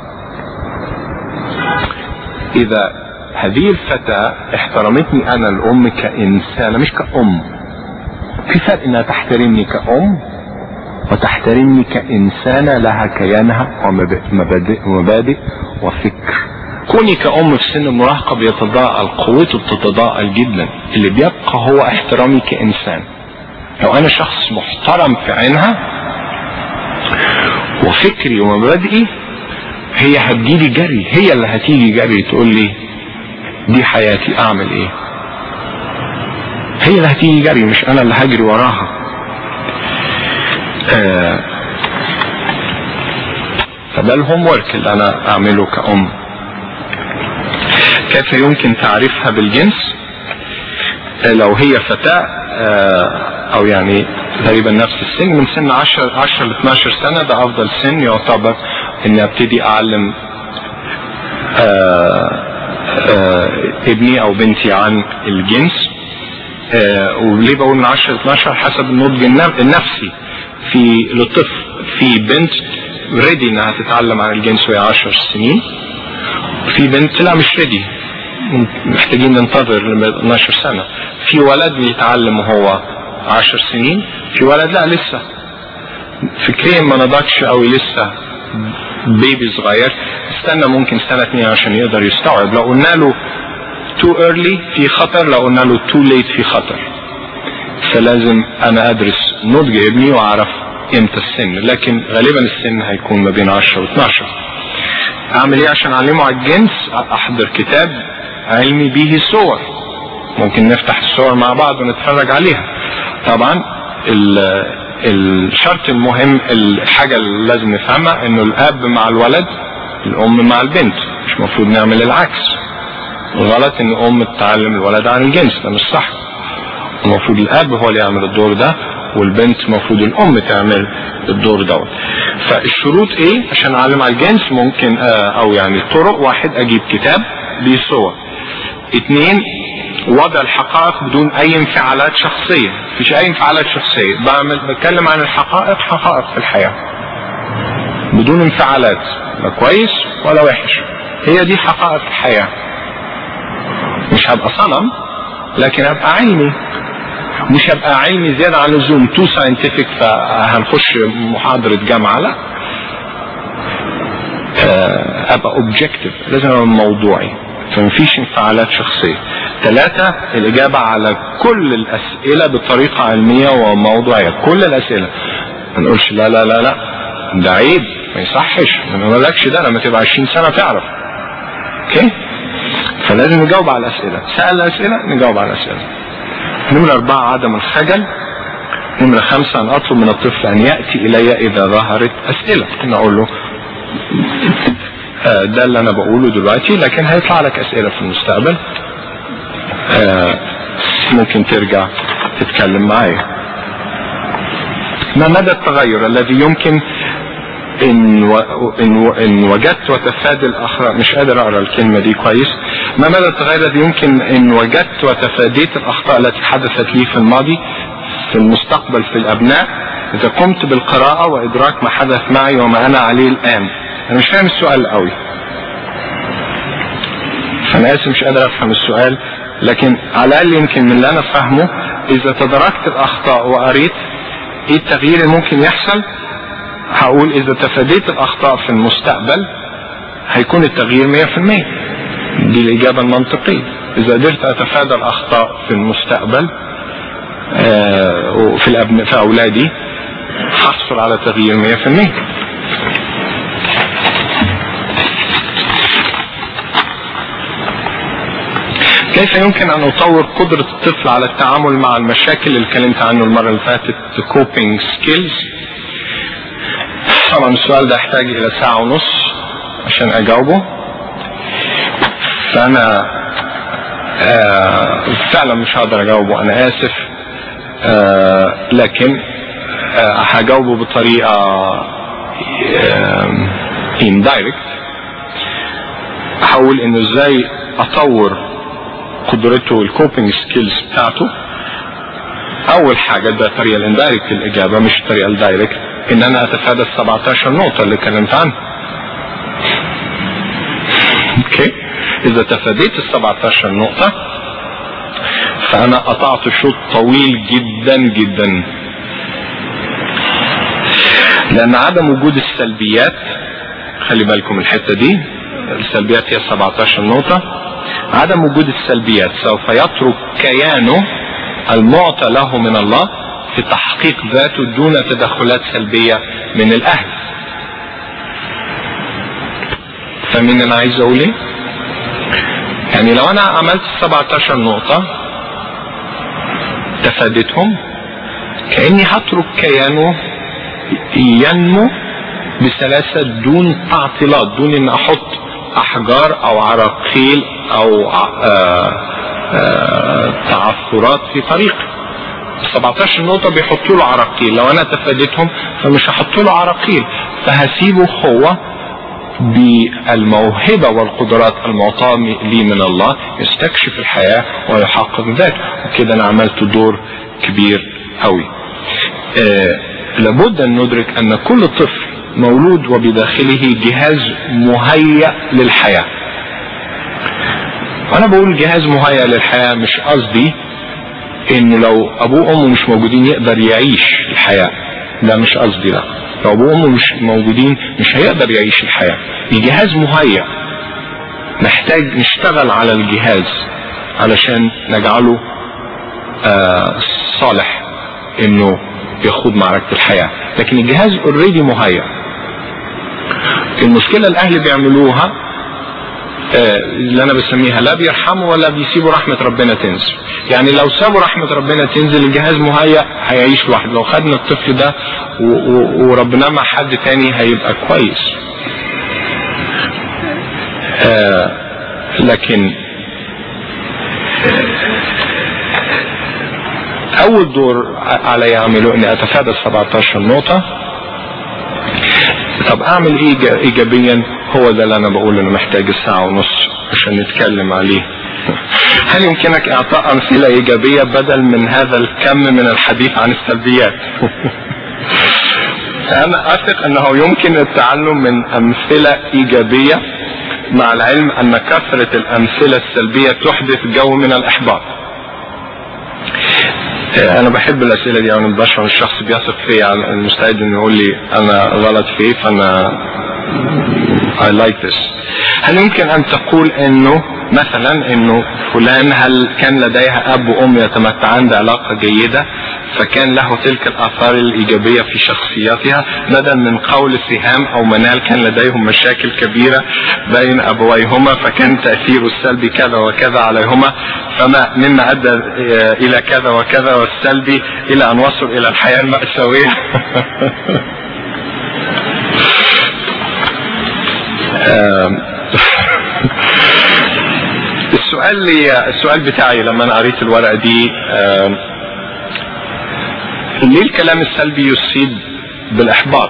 اذا هذه الفتاة احترمتني انا الام كانسانة مش كأم في فرق انها تحترمني كأم وتحترمني كإنسانة لها كيانها ومبادئ, ومبادئ وفكر كوني كأم في سن المراهقة بيتضاءل قوته بتتضاءل جدا اللي بيبقى هو احترامي كإنسان لو أنا شخص محترم في عينها وفكري ومبادئي هي هتجيلي جري هي اللي هتيجي جري تقول لي دي حياتي أعمل إيه هي اللي هتيجي جري مش أنا اللي هجري وراها آه فده الهوم ورك اللي أنا أعمله كأم كيف يمكن تعريفها بالجنس لو هي فتاة او يعني تقريبا نفس السن من سن 10 10 ل 12 سنة ده افضل سن يعتبر اني ابتدي اعلم ابني او بنتي عن الجنس وليه بقول من 10 ل 12 حسب النضج النفسي في لطفل في بنت ريدي انها تتعلم عن الجنس وهي 10 سنين في بنت لا مش ريدي محتاجين ننتظر ل 12 سنه في ولد بيتعلم وهو 10 سنين في ولد لا لسه فكريا ما نضجش قوي لسه بيبي صغير استنى ممكن سنه اتنين عشان يقدر يستوعب لو قلنا له تو ايرلي في خطر لو قلنا له تو ليت في خطر فلازم انا ادرس نضج ابني واعرف امتى السن لكن غالبا السن هيكون ما بين 10 و 12 اعمل ايه عشان اعلمه على الجنس احضر كتاب علمي به صور ممكن نفتح الصور مع بعض ونتفرج عليها طبعا الشرط المهم الحاجة اللي لازم نفهمها انه الاب مع الولد الام مع البنت مش مفروض نعمل العكس غلط ان ام تعلم الولد عن الجنس ده مش صح المفروض الاب هو اللي يعمل الدور ده والبنت المفروض الام تعمل الدور دوت فالشروط ايه عشان اعلم على الجنس ممكن آه او يعني طرق واحد اجيب كتاب ليه صور اتنين وضع الحقائق بدون اي انفعالات شخصية مفيش اي انفعالات شخصية بعمل بتكلم عن الحقائق حقائق في الحياة بدون انفعالات لا كويس ولا وحش هي دي حقائق الحياة مش هبقى صنم لكن هبقى علمي مش هبقى علمي زيادة عن اللزوم تو ساينتفك فهنخش محاضرة جامعة لا ابقى اوبجكتيف لازم ابقى موضوعي فمفيش انفعالات شخصية ثلاثة الإجابة على كل الأسئلة بطريقة علمية وموضوعية كل الأسئلة ما نقولش لا لا لا لا ده عيب ما يصحش ما نقولكش ده لما تبقى 20 سنة تعرف اوكي فلازم نجاوب على الأسئلة سأل الأسئلة نجاوب على الأسئلة نمرة أربعة عدم الخجل نمرة خمسة أن أطلب من الطفل أن يأتي إلي إذا ظهرت أسئلة نقول له ده اللي أنا بقوله دلوقتي لكن هيطلع لك أسئلة في المستقبل ممكن ترجع تتكلم معايا ما مدى التغير الذي يمكن إن, و... إن, و... إن وجدت وتفادي الأخطاء مش قادر أقرأ الكلمة دي كويس ما مدى التغير الذي يمكن إن وجدت وتفاديت الأخطاء التي حدثت لي في الماضي في المستقبل في الأبناء إذا قمت بالقراءة وإدراك ما حدث معي وما أنا عليه الآن أنا مش فاهم السؤال قوي فأنا آسف مش قادر أفهم السؤال لكن على الأقل يمكن من اللي أنا فاهمه إذا تدركت الأخطاء وقريت إيه التغيير اللي ممكن يحصل هقول إذا تفاديت الأخطاء في المستقبل هيكون التغيير 100% دي الإجابة المنطقية إذا قدرت أتفادى الأخطاء في المستقبل آه وفي الأبناء في أولادي هحصل على تغيير 100% كيف يمكن ان اطور قدرة الطفل على التعامل مع المشاكل اللي اتكلمت عنه المرة اللي فاتت coping skills طبعا السؤال ده يحتاج الى ساعة ونص عشان اجاوبه فانا آه فعلا مش هقدر اجاوبه انا اسف آه لكن آه هجاوبه بطريقة آه indirect هقول انه ازاي اطور قدرته الكوبينج سكيلز بتاعته اول حاجه ده الطريقه الاندايركت الاجابه مش الطريقه الدايركت ان انا اتفادى ال 17 نقطه اللي اتكلمت عنها اوكي اذا تفاديت ال 17 نقطه فانا قطعت شوط طويل جدا جدا لان عدم وجود السلبيات خلي بالكم الحته دي السلبيات هي 17 نقطه عدم وجود السلبيات سوف يترك كيانه المعطى له من الله في تحقيق ذاته دون تدخلات سلبية من الأهل فمن أنا عايز أقول إيه؟ يعني لو أنا عملت 17 نقطة تفاديتهم كأني هترك كيانه ينمو بسلاسة دون تعطيلات دون أن أحط احجار او عراقيل او آآ آآ تعثرات في طريقه 17 نقطة بيحطوا له عراقيل لو انا تفاديتهم فمش هحط له عراقيل فهسيبه هو بالموهبة والقدرات المعطاة لي من الله يستكشف الحياة ويحقق ذاته وكده انا عملت دور كبير قوي آه لابد ان ندرك ان كل طفل مولود وبداخله جهاز مهيأ للحياة وانا بقول جهاز مهيأ للحياة مش قصدي انه لو ابوه وامه مش موجودين يقدر يعيش الحياة ده مش قصدي ده لو ابوه وامه مش موجودين مش هيقدر يعيش الحياة الجهاز مهيأ محتاج نشتغل على الجهاز علشان نجعله آه صالح انه يخوض معركة الحياة لكن الجهاز اوريدي مهيأ المشكلة الاهل بيعملوها آه اللي انا بسميها لا بيرحموا ولا بيسيبوا رحمة ربنا تنزل يعني لو سابوا رحمة ربنا تنزل الجهاز مهيأ هيعيش لوحده لو خدنا الطفل ده وربنا مع حد تاني هيبقى كويس آه لكن اول دور علي اعمله اني اتفادى 17 نقطة طب اعمل ايه ايجابيا هو ده اللي انا بقول انه محتاج الساعة ونص عشان نتكلم عليه هل يمكنك اعطاء امثلة ايجابية بدل من هذا الكم من الحديث عن السلبيات انا اثق انه يمكن التعلم من امثلة ايجابية مع العلم ان كثرة الامثلة السلبية تحدث جو من الاحباط انا بحب الاسئله دي انا بشعر ان الشخص بيثق فيا المستعد انه يقول لي انا غلط فيه فانا I like this هل يمكن ان تقول انه مثلا انه فلان هل كان لديها اب وام يتمتعان بعلاقه جيده فكان له تلك الاثار الايجابيه في شخصياتها بدل من قول سهام او منال كان لديهم مشاكل كبيره بين ابويهما فكان تاثيره السلبي كذا وكذا عليهما فما مما ادى الى كذا وكذا والسلبي الى ان وصلوا الى الحياه الماساويه السؤال لي السؤال بتاعي لما انا قريت الورقه دي ليه الكلام السلبي يصيب بالاحباط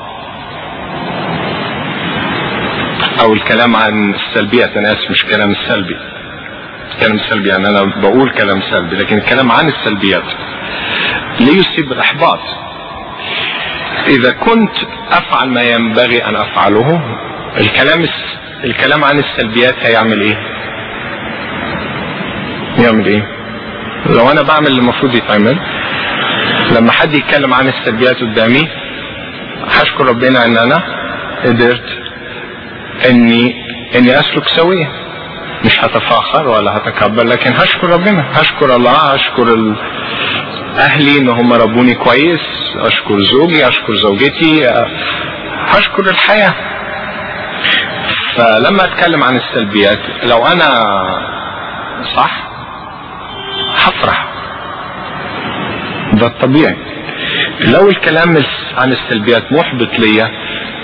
او الكلام عن السلبيات انا اسف مش كلام السلبي الكلام السلبي يعني انا بقول كلام سلبي لكن الكلام عن السلبيات ليه يصيب بالاحباط اذا كنت افعل ما ينبغي ان افعله الكلام الكلام عن السلبيات هيعمل ايه يعمل ايه لو انا بعمل اللي المفروض يتعمل لما حد يتكلم عن السلبيات قدامي هشكر ربنا ان انا قدرت اني اني اسلك سويا مش هتفاخر ولا هتكبر لكن هشكر ربنا هشكر الله هشكر ال... اهلي ان هم ربوني كويس اشكر زوجي اشكر زوجتي هشكر الحياه فلما اتكلم عن السلبيات لو انا صح هفرح ده الطبيعي لو الكلام عن السلبيات محبط ليا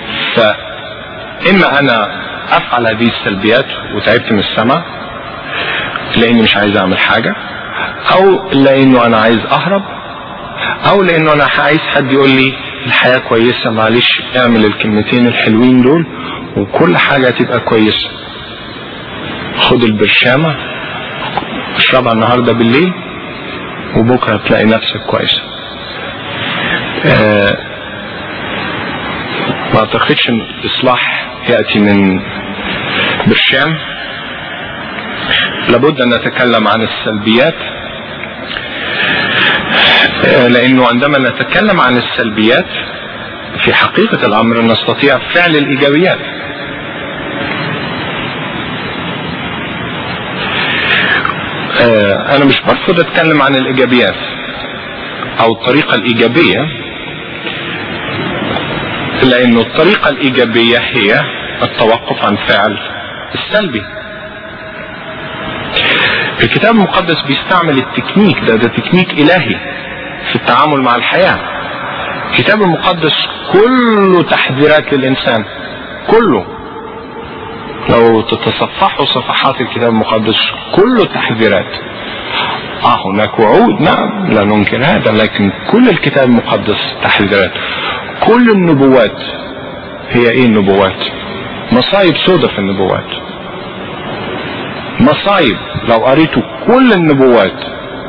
فاما انا افعل هذه السلبيات وتعبت من السماء لاني مش عايز اعمل حاجه او لانه انا عايز اهرب او لانه انا عايز حد يقول لي الحياه كويسه معلش اعمل الكلمتين الحلوين دول وكل حاجه تبقى كويسه خد البرشامه اشربها النهارده بالليل وبكره تلاقي نفسك كويسه آه ما اعتقدش ان الاصلاح ياتي من برشام لابد ان نتكلم عن السلبيات آه لانه عندما نتكلم عن السلبيات في حقيقه الامر نستطيع فعل الايجابيات انا مش برفض اتكلم عن الايجابيات او الطريقه الايجابيه لانه الطريقه الايجابيه هي التوقف عن فعل السلبي الكتاب المقدس بيستعمل التكنيك ده ده تكنيك الهي في التعامل مع الحياه الكتاب المقدس كله تحذيرات للانسان كله لو تتصفحوا صفحات الكتاب المقدس كله تحذيرات اه هناك وعود نعم لا ننكر هذا لكن كل الكتاب المقدس تحذيرات كل النبوات هي ايه النبوات مصايب سودة في النبوات مصايب لو قريتوا كل النبوات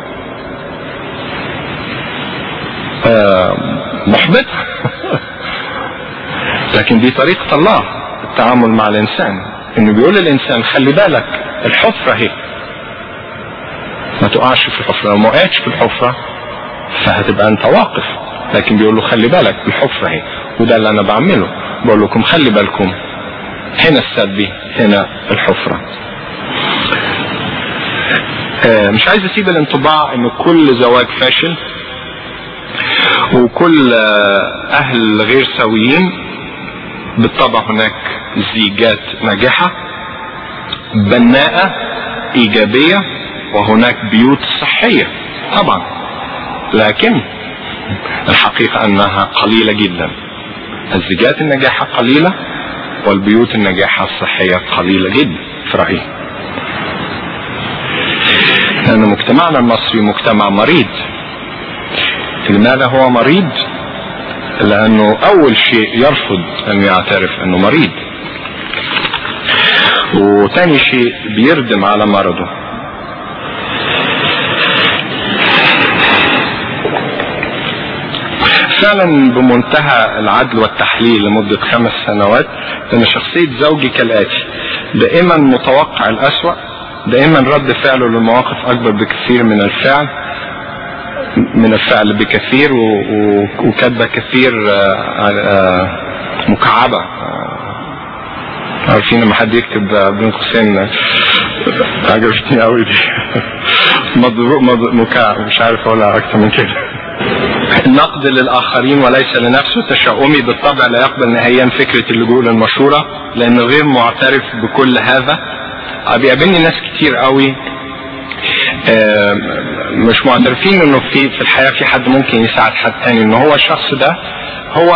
آه محبطة لكن دي طريقة الله التعامل مع الإنسان إنه بيقول للإنسان خلي بالك الحفرة هي ما تقعش في الحفرة لو ما وقعتش في الحفرة فهتبقى أنت واقف لكن بيقول له خلي بالك الحفرة هي وده اللي أنا بعمله بقول لكم خلي بالكم هنا السد هنا الحفرة آه مش عايز اسيب الانطباع انه كل زواج فاشل وكل آه اهل غير سويين بالطبع هناك زيجات ناجحة بناءة ايجابية وهناك بيوت صحية طبعا لكن الحقيقة انها قليلة جدا الزيجات الناجحة قليلة والبيوت الناجحة الصحية قليلة جدا في رأيي لأن مجتمعنا المصري مجتمع مريض لماذا هو مريض لأنه أول شيء يرفض أن يعترف أنه مريض وتاني شيء بيردم على مرضه فعلا بمنتهى العدل والتحليل لمدة خمس سنوات ان شخصية زوجي كالآتي دائما متوقع الأسوأ دائما رد فعله للمواقف أكبر بكثير من الفعل من الفعل بكثير وكاتبة كثير مكعبة عارفين لما حد يكتب بين قوسين عجبتني قوي دي مضروب مكعب مش عارف اقولها اكتر من كده النقد للآخرين وليس لنفسه تشاؤمي بالطبع لا يقبل نهائيا فكرة اللجوء للمشورة لأنه غير معترف بكل هذا بيقابلني ناس كتير قوي مش معترفين انه في في الحياه في حد ممكن يساعد حد تاني ان هو الشخص ده هو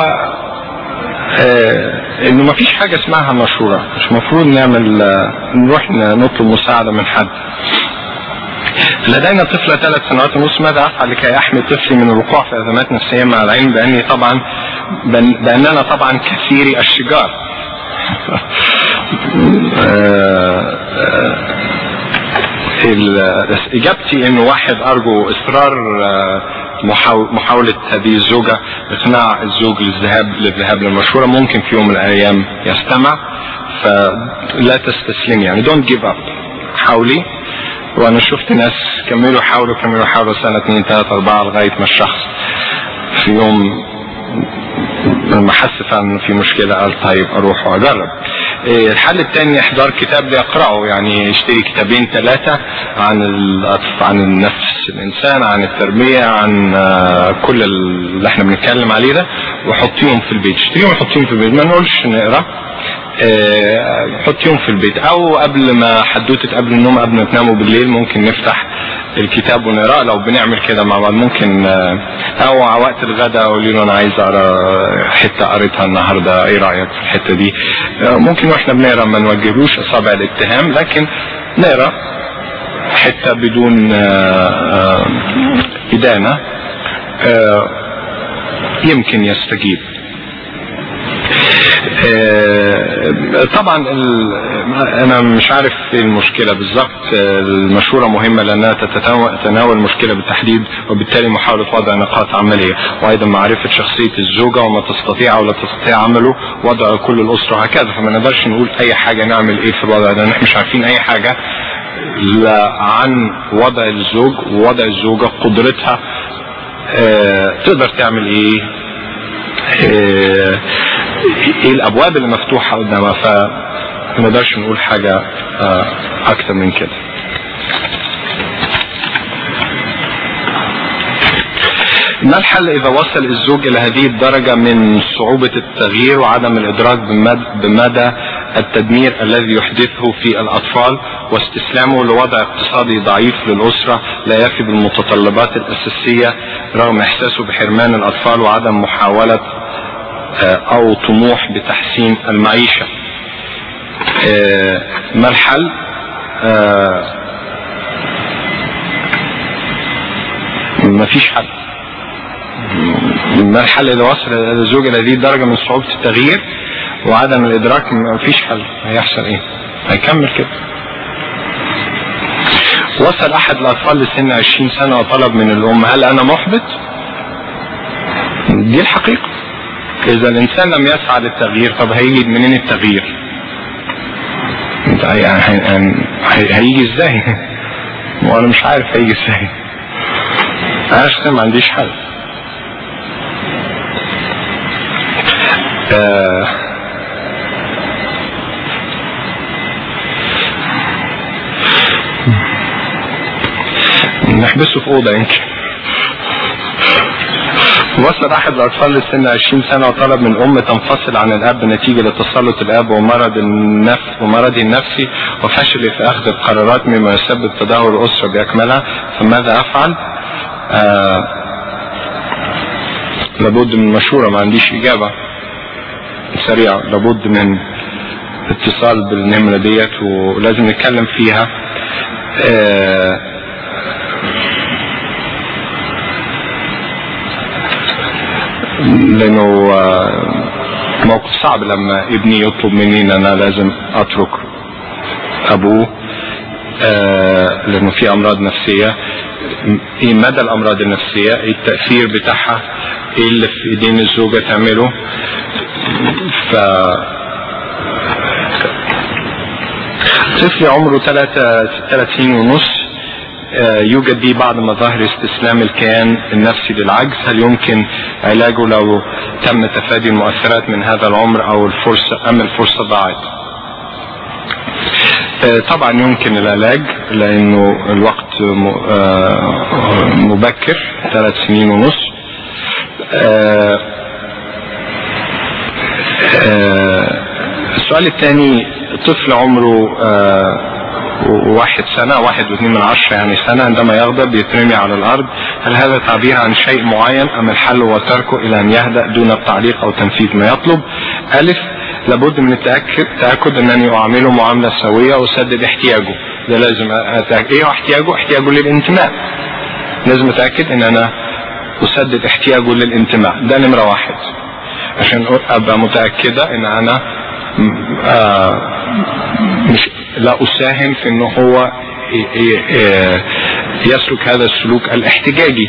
انه ما فيش حاجه اسمها مشوره مش مفروض نعمل نروح نطلب مساعده من حد لدينا طفلة ثلاث سنوات ونصف ماذا أفعل لكي أحمي طفلي من الوقوع في أزمات نفسية مع العلم بأني طبعا بأننا طبعا كثيري الشجار اجابتي انه واحد ارجو اصرار محاولة هذه الزوجة اقناع الزوج للذهاب للذهاب للمشورة ممكن في يوم من الايام يستمع فلا تستسلمي يعني don't give up حاولي وانا شفت ناس كملوا حاولوا كملوا حاولوا سنة اثنين ثلاثة اربعة لغاية ما الشخص في يوم لما حس فعلا في مشكلة قال طيب اروح واجرب الحل الثاني احضار كتاب ليقرأه يعني يشتري كتابين ثلاثة عن عن النفس الانسان عن التربية عن كل اللي احنا بنتكلم عليه ده وحطيهم في البيت اشتريهم وحطيهم في البيت ما نقولش نقرا حطيهم في البيت او قبل ما حدوته قبل النوم قبل ما تناموا بالليل ممكن نفتح الكتاب ونقراه لو بنعمل كده مع بعض ممكن او وقت الغداء قولي له انا عايز اقرا حته قريتها النهارده ايه رايك في الحته دي ممكن واحنا بنقرا ما نوجهلوش اصابع الاتهام لكن نقرا حته بدون ادانه يمكن يستجيب طبعا انا مش عارف ايه المشكله بالظبط المشوره مهمه لانها تتناول المشكله بالتحديد وبالتالي محاوله وضع نقاط عمليه وايضا معرفه شخصيه الزوجه وما تستطيع او لا تستطيع عمله وضع كل الاسره هكذا فما نقدرش نقول اي حاجه نعمل ايه في الوضع ده احنا مش عارفين اي حاجه لا عن وضع الزوج ووضع الزوجه قدرتها تقدر تعمل ايه ايه الابواب اللي مفتوحه قدامها فما نقدرش نقول حاجه اكتر من كده ما الحل اذا وصل الزوج الى هذه الدرجه من صعوبه التغيير وعدم الادراك بمدى التدمير الذي يحدثه في الاطفال واستسلامه لوضع اقتصادي ضعيف للاسره لا يفي بالمتطلبات الاساسيه رغم احساسه بحرمان الاطفال وعدم محاوله او طموح بتحسين المعيشة آه، ما الحل آه، ما فيش حل ما الحل اذا وصل الزوج الى هذه الدرجه من صعوبه التغيير وعدم الادراك ما فيش حل هيحصل ايه هيكمل كده وصل احد الاطفال لسن 20 سنه وطلب من الام هل انا محبط دي الحقيقه اذا الانسان لم يسعى للتغيير طب هيجي منين التغيير يعني هيجي ازاي وانا مش عارف هيجي ازاي انا ما عنديش حل آه نحبسه في اوضه يمكن وصل احد الاطفال لسن 20 سنه وطلب من الام تنفصل عن الاب نتيجه لتسلط الاب ومرض النفس ومرضه النفسي وفشل في اخذ القرارات مما يسبب تدهور الاسره باكملها فماذا افعل؟ آه لابد من مشوره ما عنديش اجابه سريعه لابد من اتصال بالنمره ديت ولازم نتكلم فيها آه لانه موقف صعب لما ابني يطلب مني ان انا لازم اترك ابوه آه لانه في امراض نفسيه ايه مدى الامراض النفسيه ايه التاثير بتاعها ايه اللي في ايدين الزوجه تعمله ف طفلي عمره ثلاثة ثلاث سنين ونص يوجد به بعض مظاهر استسلام الكيان النفسي للعجز هل يمكن علاجه لو تم تفادي المؤثرات من هذا العمر او الفرصة ام الفرصة ضاعت طبعا يمكن العلاج لانه الوقت مبكر ثلاث سنين ونص السؤال الثاني طفل عمره واحد سنة واحد واثنين من عشرة يعني سنة عندما يغضب يترمي على الأرض هل هذا تعبير عن شيء معين أم الحل هو تركه إلى أن يهدأ دون التعليق أو تنفيذ ما يطلب ألف لابد من التأكد تأكد أنني أعامله معاملة سوية وأسدد احتياجه ده لازم أتأكد إيه احتياجه؟ احتياجه للانتماء لازم أتأكد أن أنا أسدد احتياجه للانتماء ده نمرة واحد عشان أبقى متأكدة أن أنا آه مش لا اساهم في انه هو يسلك هذا السلوك الاحتجاجي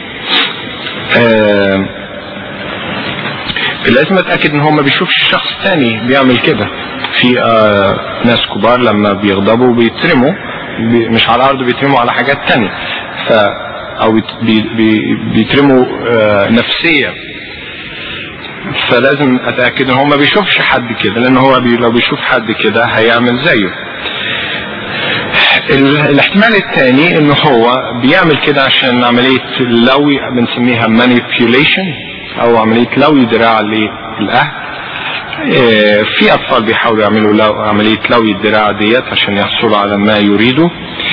لازم اتاكد ان هو ما بيشوفش شخص تاني بيعمل كده في ناس كبار لما بيغضبوا بيترموا مش على الارض بيترموا على حاجات تانية ف او بي بي بيترموا نفسيا فلازم اتاكد ان هو ما بيشوفش حد كده لان هو بي لو بيشوف حد كده هيعمل زيه الاحتمال الثاني ان هو بيعمل كده عشان عملية لوي بنسميها manipulation او عملية لوي دراع للاهل في اطفال بيحاولوا يعملوا لو عملية لوي الدراع ديت عشان يحصلوا على ما يريدوا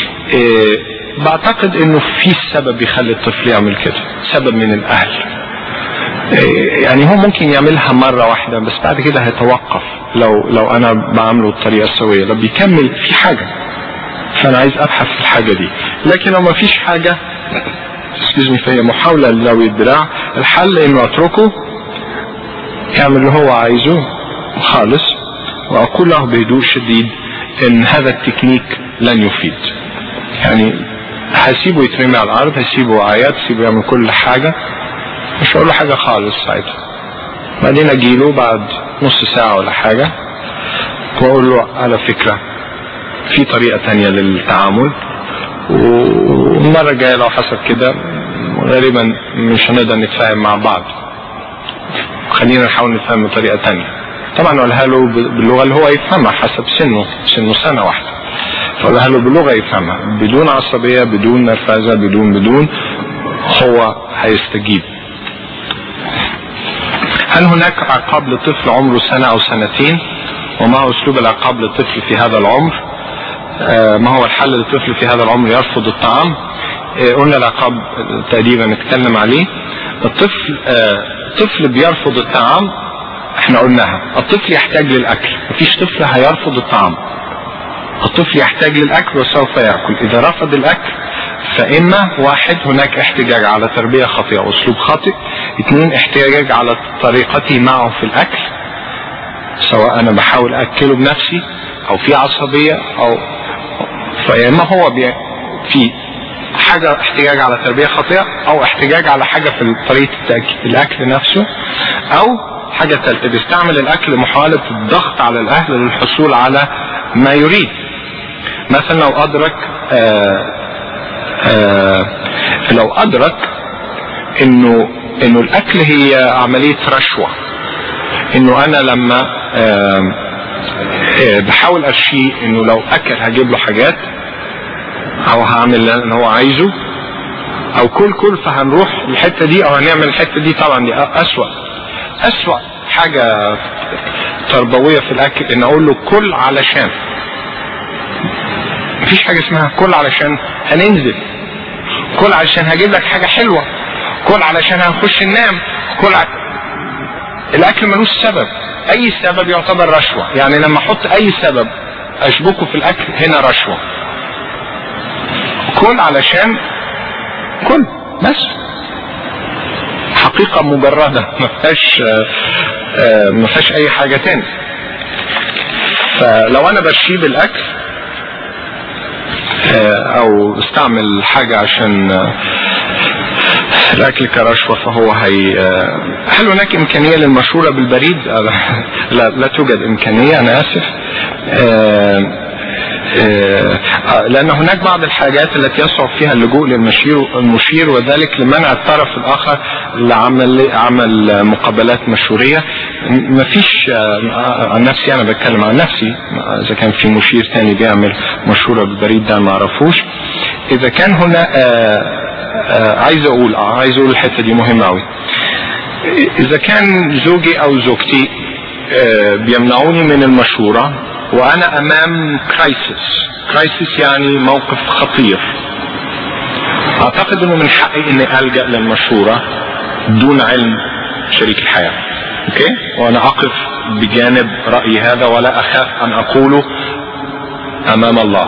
بعتقد انه في سبب بيخلي الطفل يعمل كده سبب من الاهل يعني هو ممكن يعملها مرة واحدة بس بعد كده هيتوقف لو لو انا بعمله الطريقة السوية لو بيكمل في حاجة فانا عايز ابحث في الحاجة دي لكن لو ما فيش حاجة اسكيزمي فهي محاولة لو الدراع الحل انه اتركه يعمل اللي هو عايزه خالص واقول له بهدوء شديد ان هذا التكنيك لن يفيد يعني هسيبه يترمي على الارض هسيبه عيات هسيبه يعمل كل حاجة مش هقول له حاجة خالص ساعتها بعدين اجيله بعد نص ساعة ولا حاجة واقول له على فكرة في طريقة تانية للتعامل والمرة الجاية لو حصل كده غالبا مش هنقدر نتفاهم مع بعض خلينا نحاول نفهم بطريقة تانية طبعا اقولها له باللغة اللي هو يفهمها حسب سنه سنه سنة واحدة فاقولها له باللغة يفهمها بدون عصبية بدون نرفزة بدون بدون هو هيستجيب هل هناك عقاب لطفل عمره سنة أو سنتين وما هو أسلوب العقاب للطفل في هذا العمر آه ما هو الحل للطفل في هذا العمر يرفض الطعام آه قلنا العقاب تقريبا نتكلم عليه الطفل آه طفل بيرفض الطعام احنا قلناها الطفل يحتاج للاكل مفيش طفل هيرفض الطعام الطفل يحتاج للاكل وسوف ياكل اذا رفض الاكل فاما واحد هناك احتجاج على تربيه خاطئه واسلوب خاطئ اثنين احتجاج على طريقتي معه في الاكل سواء انا بحاول اكله بنفسي او في عصبيه او فيا اما هو بي في حاجة احتجاج على تربية خاطئة او احتجاج على حاجة في طريقة الاكل نفسه او حاجة ثالثة بيستعمل الاكل لمحاولة الضغط على الاهل للحصول على ما يريد مثلا لو ادرك آآ آآ لو ادرك انه انه الاكل هي عملية رشوة انه انا لما بحاول ارشيه انه لو اكل هجيب له حاجات او هعمل اللي هو عايزه او كل كل فهنروح الحته دي او هنعمل الحته دي طبعا دي اسوأ اسوأ حاجه تربويه في الاكل ان اقول له كل علشان مفيش حاجه اسمها كل علشان هننزل كل علشان هجيب لك حاجه حلوه كل علشان هنخش ننام كل ع... الاكل ملوش سبب اي سبب يعتبر رشوه يعني لما احط اي سبب اشبكه في الاكل هنا رشوه كل علشان كل بس حقيقة مجردة ما فيهاش ما فيهاش أي حاجة تاني فلو أنا برشيه بالأكل أو استعمل حاجة عشان الاكل كرشوه فهو هي هل هناك امكانيه للمشوره بالبريد؟ لا لا توجد امكانيه انا اسف. لأن هناك بعض الحاجات التي يصعب فيها اللجوء للمشير المشير وذلك لمنع الطرف الآخر لعمل عمل مقابلات مشورية ما فيش عن نفسي أنا بتكلم عن نفسي إذا كان في مشير ثاني بيعمل مشورة بالبريد ده ما أعرفوش إذا كان هنا عايز أقول عايز أقول الحتة دي مهمة أوي إذا كان زوجي أو زوجتي بيمنعوني من المشورة وانا امام كرايسيس كرايسيس يعني موقف خطير اعتقد انه من حقي اني الجا للمشوره دون علم شريك الحياه اوكي وانا اقف بجانب رايي هذا ولا اخاف ان اقوله امام الله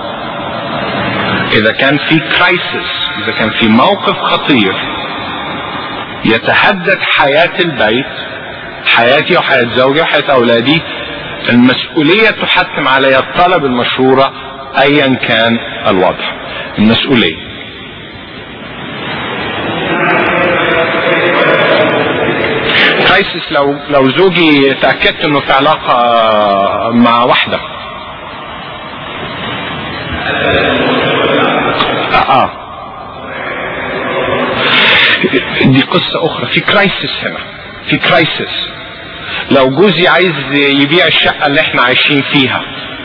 اذا كان في كرايسيس اذا كان في موقف خطير يتهدد حياه البيت حياتي وحياه زوجي وحياه اولادي المسؤولية تحتم علي طلب المشورة ايا كان الوضع المسؤولية كرايسيس لو لو زوجي تاكدت انه في علاقه مع واحده اه دي قصه اخرى في كرايسيس هنا في كرايسيس لو جوزي عايز يبيع الشقه اللي احنا عايشين فيها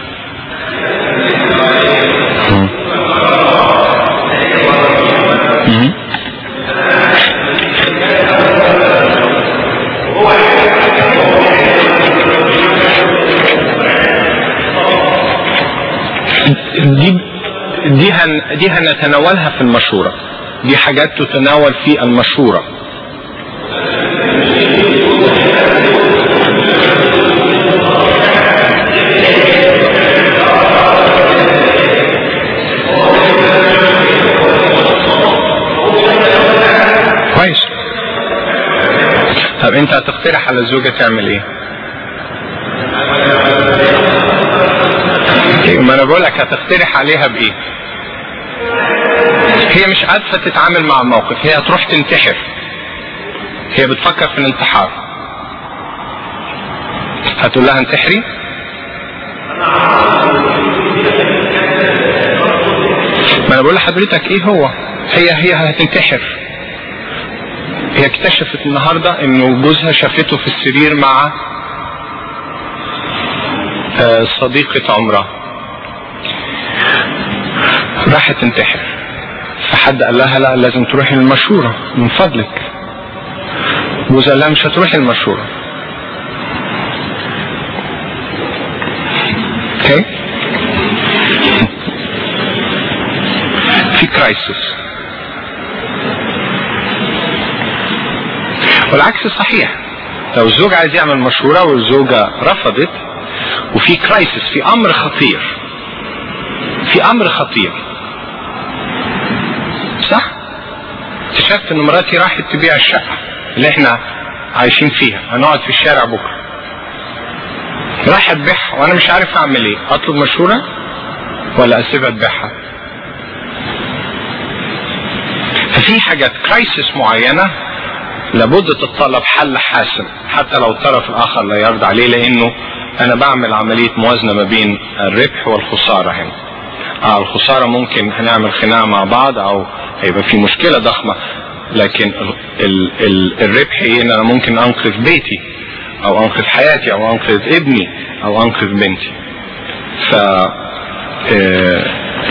دي دي هن دي هنتناولها في المشوره دي حاجات تتناول في المشوره كويس طب انت هتقترح على الزوجه تعمل ايه؟ ما انا بقول لك هتقترح عليها بايه؟ هي مش عارفه تتعامل مع الموقف هي هتروح تنتحر هي بتفكر في الانتحار هتقول لها انتحري ما انا بقول لحضرتك ايه هو هي هي هتنتحر هي اكتشفت النهارده انه جوزها شافته في السرير مع صديقة عمرها راحت تنتحر فحد قال لها لا لازم تروحي للمشورة من فضلك جوزها قال لها مش هتروحي المشورة اوكي في كرايسيس والعكس صحيح لو الزوج عايز يعمل مشورة والزوجة رفضت وفي كرايسيس في امر خطير في امر خطير صح اكتشفت ان مراتي راحت تبيع الشقة اللي احنا عايشين فيها هنقعد في الشارع بكرة راحت تبيعها وانا مش عارف اعمل ايه اطلب مشورة ولا اسيبها تبيعها ففي حاجات كرايسيس معينة لابد تتطلب حل حاسم حتى لو الطرف الاخر لا يرضى عليه لانه انا بعمل عملية موازنة ما بين الربح والخسارة هنا آه الخسارة ممكن هنعمل خناقة مع بعض او هيبقى في مشكلة ضخمة لكن ال ال ال الربح ايه ان انا ممكن انقذ بيتي او انقذ حياتي او انقذ ابني او انقذ بنتي ف آه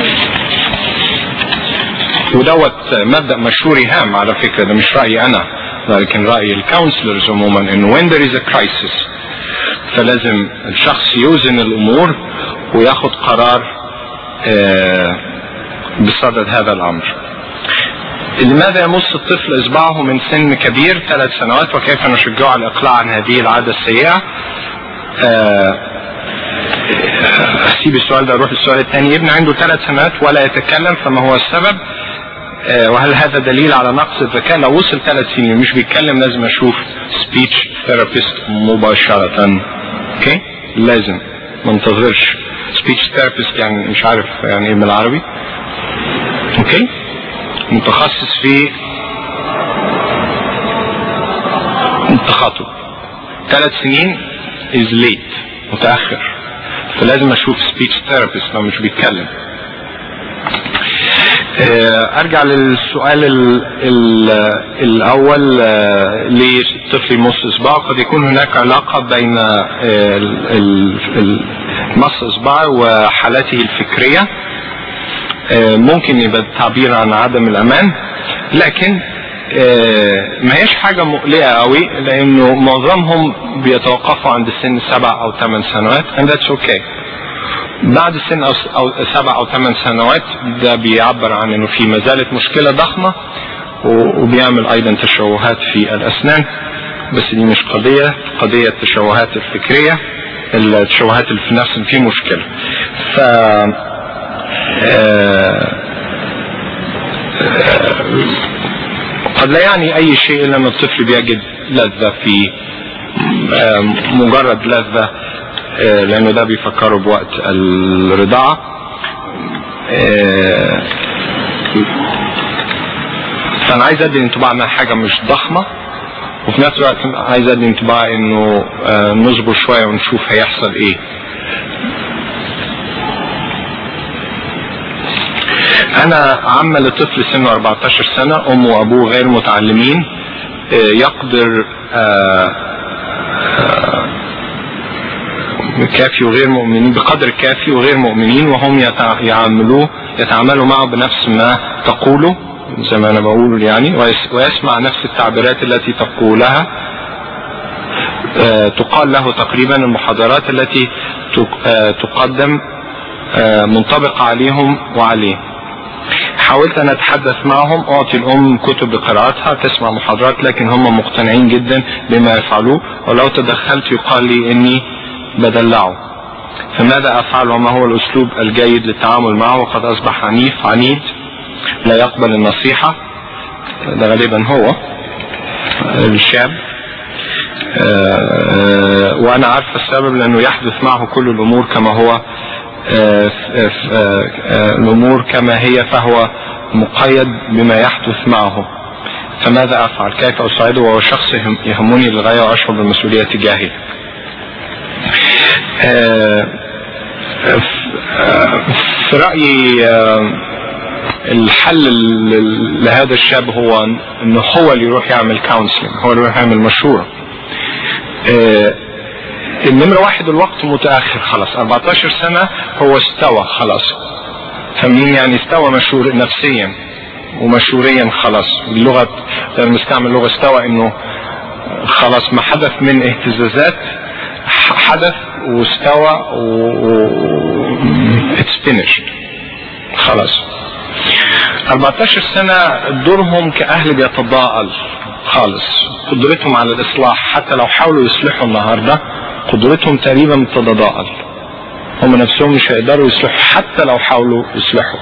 ودوت مبدا مشهوري هام على فكره ده مش رايي انا لكن راي الكونسلرز عموما انه when there is a crisis فلازم الشخص يوزن الامور وياخد قرار آه بصدد هذا الامر لماذا يمص الطفل اصبعه من سن كبير ثلاث سنوات وكيف نشجعه على الاقلاع عن هذه العاده السيئه آه اسيب السؤال ده اروح للسؤال الثاني ابن عنده ثلاث سنوات ولا يتكلم فما هو السبب آه وهل هذا دليل على نقص الذكاء لو وصل ثلاث سنين مش بيتكلم لازم اشوف سبيتش ثيرابيست مباشرة اوكي لازم ما انتظرش سبيتش ثيرابيست يعني مش عارف يعني ايه بالعربي اوكي متخصص في التخاطب ثلاث سنين از ليت متاخر فلازم اشوف سبيتش ثيرابيست لو مش بيتكلم ارجع للسؤال ال ال الاول ليه الطفل يمص اصبعه قد يكون هناك علاقه بين مص اصبعه وحالته الفكريه ممكن يبقى التعبير عن عدم الامان لكن ما هيش حاجة مقلقة قوي لانه معظمهم بيتوقفوا عند سن سبع او ثمان سنوات and that's okay بعد سن أو, أو سبع او ثمان سنوات ده بيعبر عن انه في ما زالت مشكلة ضخمة وبيعمل ايضا تشوهات في الاسنان بس دي مش قضية قضية التشوهات الفكرية التشوهات اللي في نفس في مشكلة ف قد لا يعني اي شيء الا ان الطفل بيجد لذة في مجرد لذة لانه ده بيفكره بوقت الرضاعة فانا عايز ادي انطباع انها حاجة مش ضخمة وفي نفس الوقت عايز ادي انطباع انه نصبر شوية ونشوف هيحصل ايه انا عم لطفل سنه 14 سنة امه وابوه غير متعلمين يقدر كافي وغير مؤمنين بقدر كافي وغير مؤمنين وهم يعاملوه يتعاملوا معه بنفس ما تقوله زي ما انا بقول يعني ويسمع نفس التعبيرات التي تقولها تقال له تقريبا المحاضرات التي تقدم منطبقة عليهم وعليه حاولت ان اتحدث معهم اعطي الام كتب لقراءتها تسمع محاضرات لكن هم مقتنعين جدا بما يفعلوه ولو تدخلت يقال لي اني بدلعه فماذا افعل وما هو الاسلوب الجيد للتعامل معه وقد اصبح عنيف عنيد لا يقبل النصيحة ده غالبا هو الشاب وانا عارف السبب لانه يحدث معه كل الامور كما هو الامور كما هي فهو مقيد بما يحدث معه فماذا افعل كيف اساعده وهو شخص يهمني للغايه واشعر بالمسؤوليه تجاهه في رايي الحل لهذا الشاب هو انه هو اللي يروح يعمل كونسلنج هو اللي يروح يعمل مشوره النمرة واحد الوقت متأخر خلاص 14 سنة هو استوى خلاص فاهمين يعني استوى مشهور نفسيا ومشهوريا خلاص اللغة لما نستعمل لغة استوى انه خلاص ما حدث من اهتزازات حدث واستوى و اتس finished خلاص 14 سنة دورهم كأهل بيتضاءل خالص قدرتهم على الإصلاح حتى لو حاولوا يصلحوا النهاردة قدرتهم تقريبا بتتضاءل هم نفسهم مش هيقدروا يصلحوا حتى لو حاولوا يصلحوا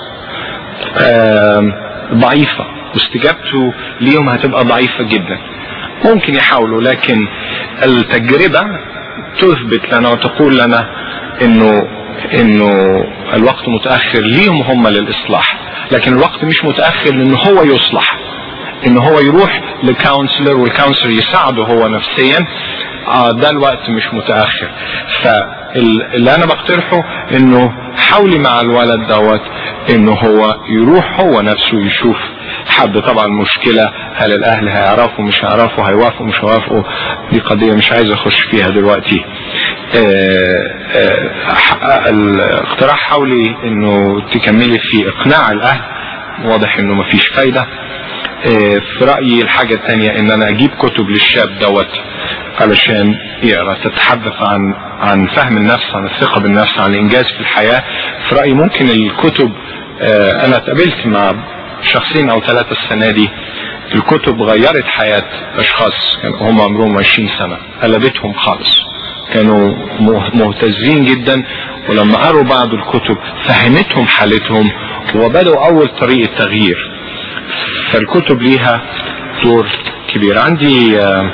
ضعيفة واستجابته ليهم هتبقى ضعيفة جدا ممكن يحاولوا لكن التجربة تثبت لنا وتقول لنا انه انه الوقت متاخر ليهم هم للاصلاح لكن الوقت مش متاخر لان هو يصلح ان هو يروح لكونسلر والكونسلر يساعده هو نفسيا آه ده الوقت مش متاخر فاللي انا بقترحه انه حاولي مع الولد دوت انه هو يروح هو نفسه يشوف حد طبعا مشكلة هل الاهل هيعرفوا مش هيعرفوا هيوافقوا مش هيوافقوا دي قضية مش عايز اخش فيها دلوقتي آه آه الاقتراح حاولي انه تكملي في اقناع الاهل واضح انه مفيش فايدة في رأيي الحاجة الثانية ان انا اجيب كتب للشاب دوت علشان يقرا تتحدث عن عن فهم النفس عن الثقة بالنفس عن الانجاز في الحياة في رأيي ممكن الكتب انا اتقابلت مع شخصين او ثلاثة السنة دي الكتب غيرت حياة اشخاص هم عمرهم 20 سنة قلبتهم خالص كانوا مهتزين جدا ولما قروا بعض الكتب فهمتهم حالتهم وبدأوا اول طريقة تغيير فالكتب ليها دور كبير عندي آآ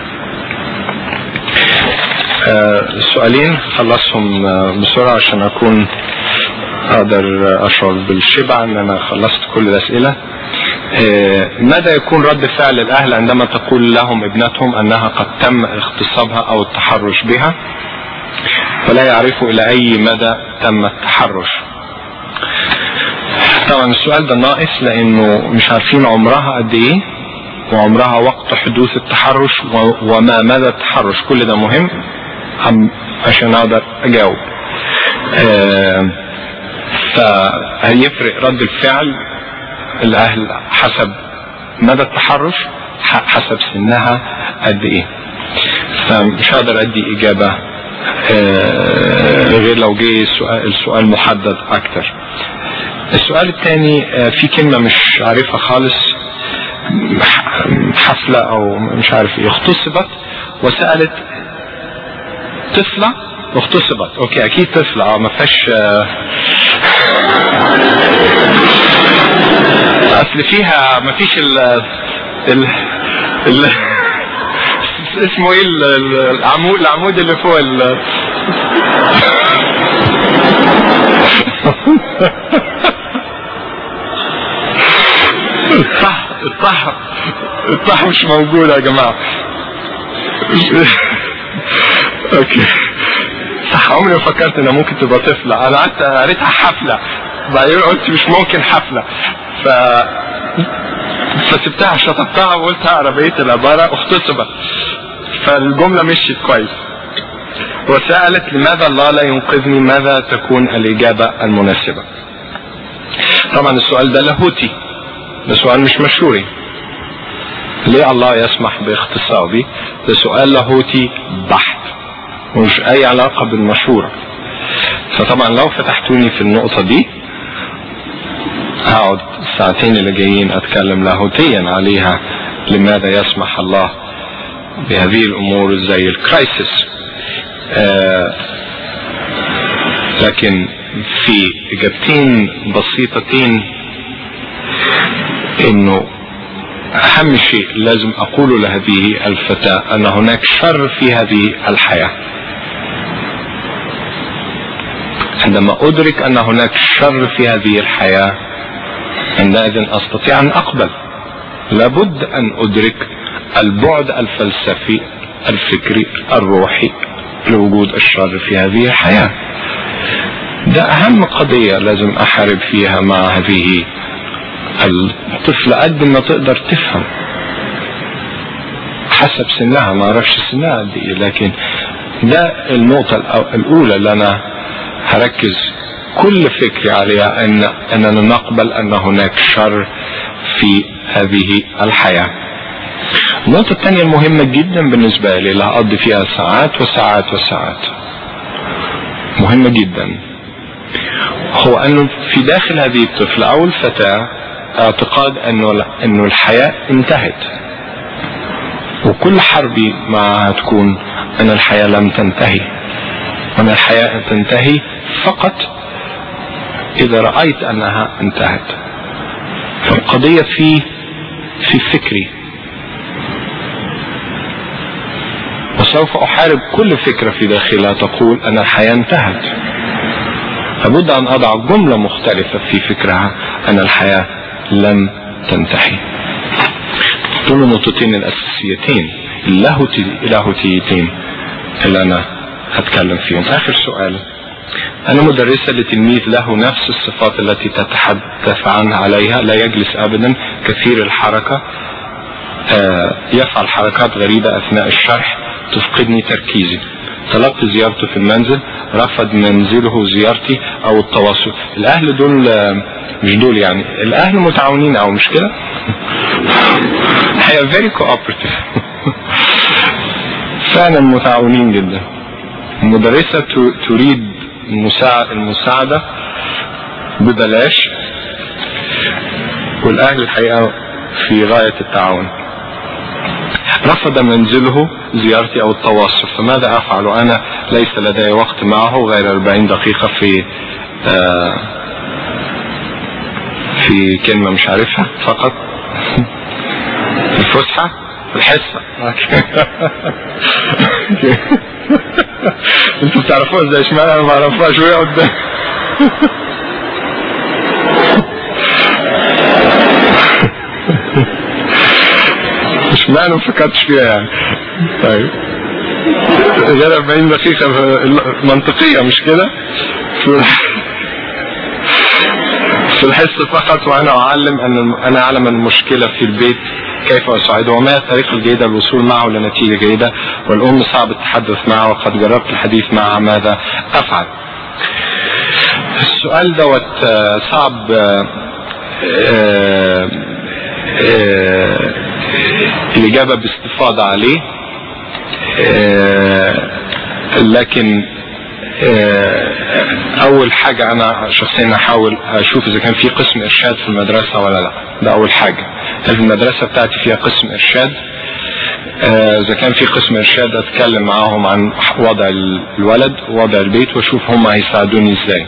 آآ سؤالين خلصهم بسرعة عشان أكون أقدر أشعر بالشبع أن أنا خلصت كل الأسئلة ماذا يكون رد فعل الأهل عندما تقول لهم ابنتهم أنها قد تم اغتصابها أو التحرش بها ولا يعرفوا إلى أي مدى تم التحرش طبعا السؤال ده ناقص لانه مش عارفين عمرها قد ايه وعمرها وقت حدوث التحرش وما مدى التحرش كل ده مهم عشان اقدر اجاوب آه فهيفرق رد الفعل الاهل حسب مدى التحرش حسب سنها قد ايه فمش هقدر ادي اجابه آه غير لو جه السؤال, السؤال محدد اكتر السؤال الثاني في كلمة مش عارفها خالص حفلة او مش عارف ايه اغتصبت وسألت طفلة اغتصبت اوكي اكيد طفلة اه ما فيهاش اصل فيها ما فيش ال ال ال اسمه ايه العمود العمود اللي فوق ال الطح الطح الطح مش موجود يا جماعة اوكي صح عمري ما فكرت انها ممكن تبقى طفلة انا قعدت قريتها حفلة بعدين قلت مش ممكن حفلة ف فسبتها شطبتها وقلت اقرا بقية العبارة اغتصبت فالجملة مشيت كويس وسألت لماذا الله لا ينقذني ماذا تكون الإجابة المناسبة طبعا السؤال ده لاهوتي ده سؤال مش مشهوري ليه الله يسمح باغتصابي ده سؤال لاهوتي بحت ومش اي علاقة بالمشورة فطبعا لو فتحتوني في النقطة دي هقعد الساعتين اللي جايين اتكلم لاهوتيا عليها لماذا يسمح الله بهذه الامور زي الكرايسيس آه لكن في اجابتين بسيطتين انه اهم شيء لازم اقوله لهذه الفتاة ان هناك شر في هذه الحياة عندما ادرك ان هناك شر في هذه الحياة عندئذ استطيع ان اقبل لابد ان ادرك البعد الفلسفي الفكري الروحي لوجود الشر في هذه الحياة ده اهم قضية لازم احارب فيها مع هذه الطفلة قد ما تقدر تفهم حسب سنها ما اعرفش سنها قد ايه لكن ده النقطة الاولى اللي انا هركز كل فكري عليها ان اننا نقبل ان هناك شر في هذه الحياة النقطة الثانية المهمة جدا بالنسبة لي اللي هقضي فيها ساعات وساعات وساعات مهمة جدا هو انه في داخل هذه الطفلة او الفتاة اعتقاد انه انه الحياة انتهت وكل حربي معها تكون ان الحياة لم تنتهي وان الحياة تنتهي فقط اذا رأيت انها انتهت فالقضية في في فكري وسوف احارب كل فكرة في داخلها تقول ان الحياة انتهت لابد ان اضع جملة مختلفة في فكرها ان الحياة لم تنتهي دول النقطتين الاساسيتين اللاهوتيتين اللي انا هتكلم فيهم اخر سؤال انا مدرسة لتلميذ له نفس الصفات التي تتحدث عنها عليها لا يجلس ابدا كثير الحركة آه يفعل حركات غريبة اثناء الشرح تفقدني تركيزي طلبت زيارته في المنزل رفض منزله زيارتي او التواصل الاهل دول مش دول يعني الاهل متعاونين او مش كده هي very cooperative فعلا متعاونين جدا المدرسة تريد المساعدة ببلاش والاهل الحقيقة في غاية التعاون رفض منزله زيارتي او التواصل فماذا افعل انا ليس لدي وقت معه غير 40 دقيقة في آه في كلمة مش عارفها فقط الفسحة الحصة انتوا بتعرفوها ازاي اشمعنى انا ما اعرفهاش وهي قدام اشمعنى ما فكرتش فيها يعني طيب غير 40 دقيقة منطقية مش كده في الحصة فقط وانا اعلم ان انا اعلم المشكلة في البيت كيف اساعده وما الطريقة الجيدة للوصول معه لنتيجة جيدة والام صعب التحدث معه وقد جربت الحديث معها ماذا افعل السؤال دوت صعب الاجابة باستفاضة عليه لكن اول حاجة انا شخصيا احاول اشوف اذا كان في قسم ارشاد في المدرسة ولا لا ده اول حاجة هل المدرسة بتاعتي فيها قسم ارشاد اذا كان في قسم ارشاد اتكلم معاهم عن وضع الولد ووضع البيت واشوف هم هيساعدوني ازاي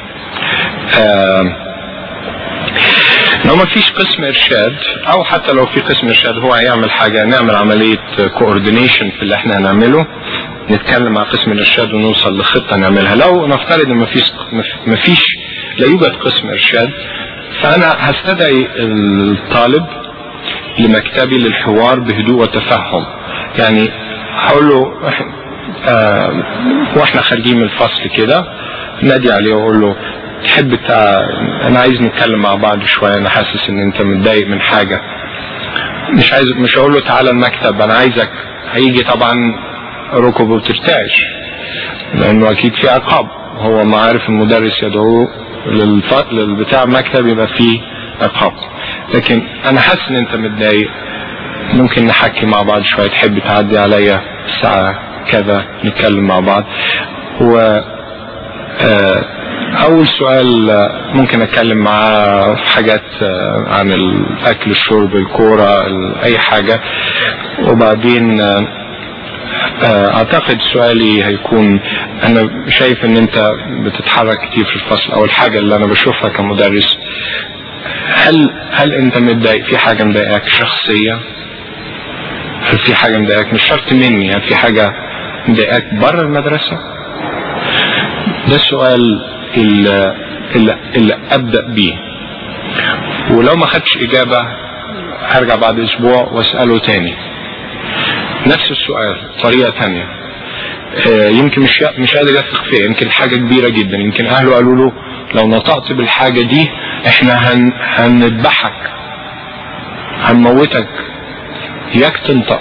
لو ما فيش قسم ارشاد او حتى لو في قسم ارشاد هو هيعمل حاجة نعمل عملية كوردينيشن في اللي احنا هنعمله نتكلم مع قسم الارشاد ونوصل لخطة نعملها لو نفترض ان مفيش مفيش لا يوجد قسم ارشاد فانا هستدعي الطالب لمكتبي للحوار بهدوء وتفهم يعني هقول له آه واحنا خارجين من الفصل كده نادي عليه واقول له تحب تع... انا عايز نتكلم مع بعض شويه انا حاسس ان انت متضايق من حاجه مش عايز مش هقول له تعالى المكتب انا عايزك هيجي طبعا ركبه بترتعش لانه اكيد في عقاب هو ما عارف المدرس يدعوه للف... للبتاع المكتب يبقى فيه عقاب لكن انا حاسس ان انت متضايق ممكن نحكي مع بعض شويه تحب تعدي عليا ساعه كذا نتكلم مع بعض و آه اول سؤال ممكن اتكلم معاه في حاجات عن الاكل الشرب الكوره اي حاجه وبعدين اعتقد سؤالي هيكون انا شايف ان انت بتتحرك كتير في الفصل او الحاجه اللي انا بشوفها كمدرس هل هل انت متضايق في حاجه مضايقاك شخصيه هل في حاجه مضايقاك مش شرط مني هل في حاجه مضايقاك بره المدرسه ده السؤال اللي, اللي, اللي ابدا بيه ولو ما خدش اجابه هرجع بعد اسبوع واساله تاني نفس السؤال طريقه تانية يمكن مش مش قادر يثق فيها يمكن حاجه كبيره جدا يمكن اهله قالوا له لو نطقت بالحاجه دي احنا هن هنذبحك هنموتك اياك تنطق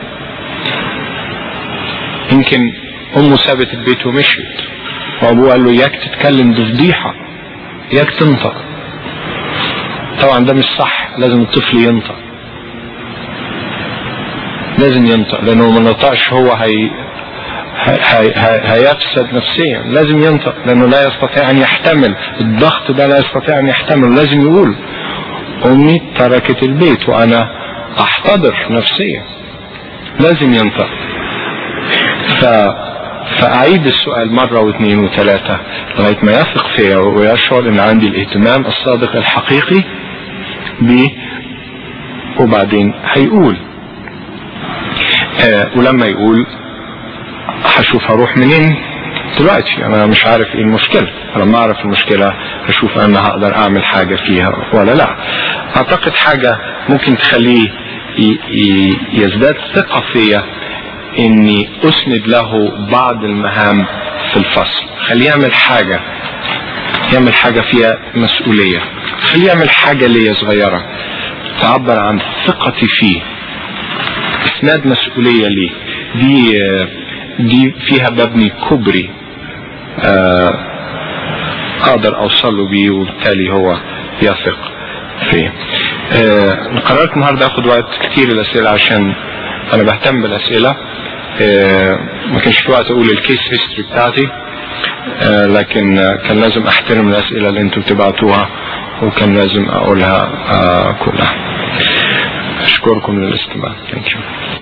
يمكن امه سابت البيت ومشيت وابوه قال له اياك تتكلم دي فضيحه اياك تنطق طبعا ده مش صح لازم الطفل ينطق لازم ينطق لانه ما نطقش هو هي هي هي هيفسد نفسيا لازم ينطق لانه لا يستطيع ان يحتمل الضغط ده لا يستطيع ان يحتمل لازم يقول امي تركت البيت وانا احتضر نفسيا لازم ينطق ف فأعيد السؤال مرة واثنين وثلاثة لغاية ما يثق فيا ويشعر أن عندي الاهتمام الصادق الحقيقي ب وبعدين هيقول آه ولما يقول هشوف هروح منين دلوقتي انا مش عارف ايه المشكلة لما اعرف المشكلة هشوف انا هقدر اعمل حاجة فيها ولا لا اعتقد حاجة ممكن تخليه يزداد ثقة فيا اني اسند له بعض المهام في الفصل خليه يعمل حاجة يعمل حاجة فيها مسؤولية خليه يعمل حاجة ليا صغيرة تعبر عن ثقتي فيه اسناد مسؤولية ليه دي دي فيها ببني كبري اقدر اوصل له بيه وبالتالي هو يثق فيه قررت النهارده اخد وقت كتير الاسئله عشان انا بهتم بالاسئله ما كانش في وقت اقول الكيس هيستوري بتاعتي لكن كان لازم احترم الاسئله اللي انتم بتبعتوها وكان لازم اقولها كلها اشكركم للاستماع ثانك يو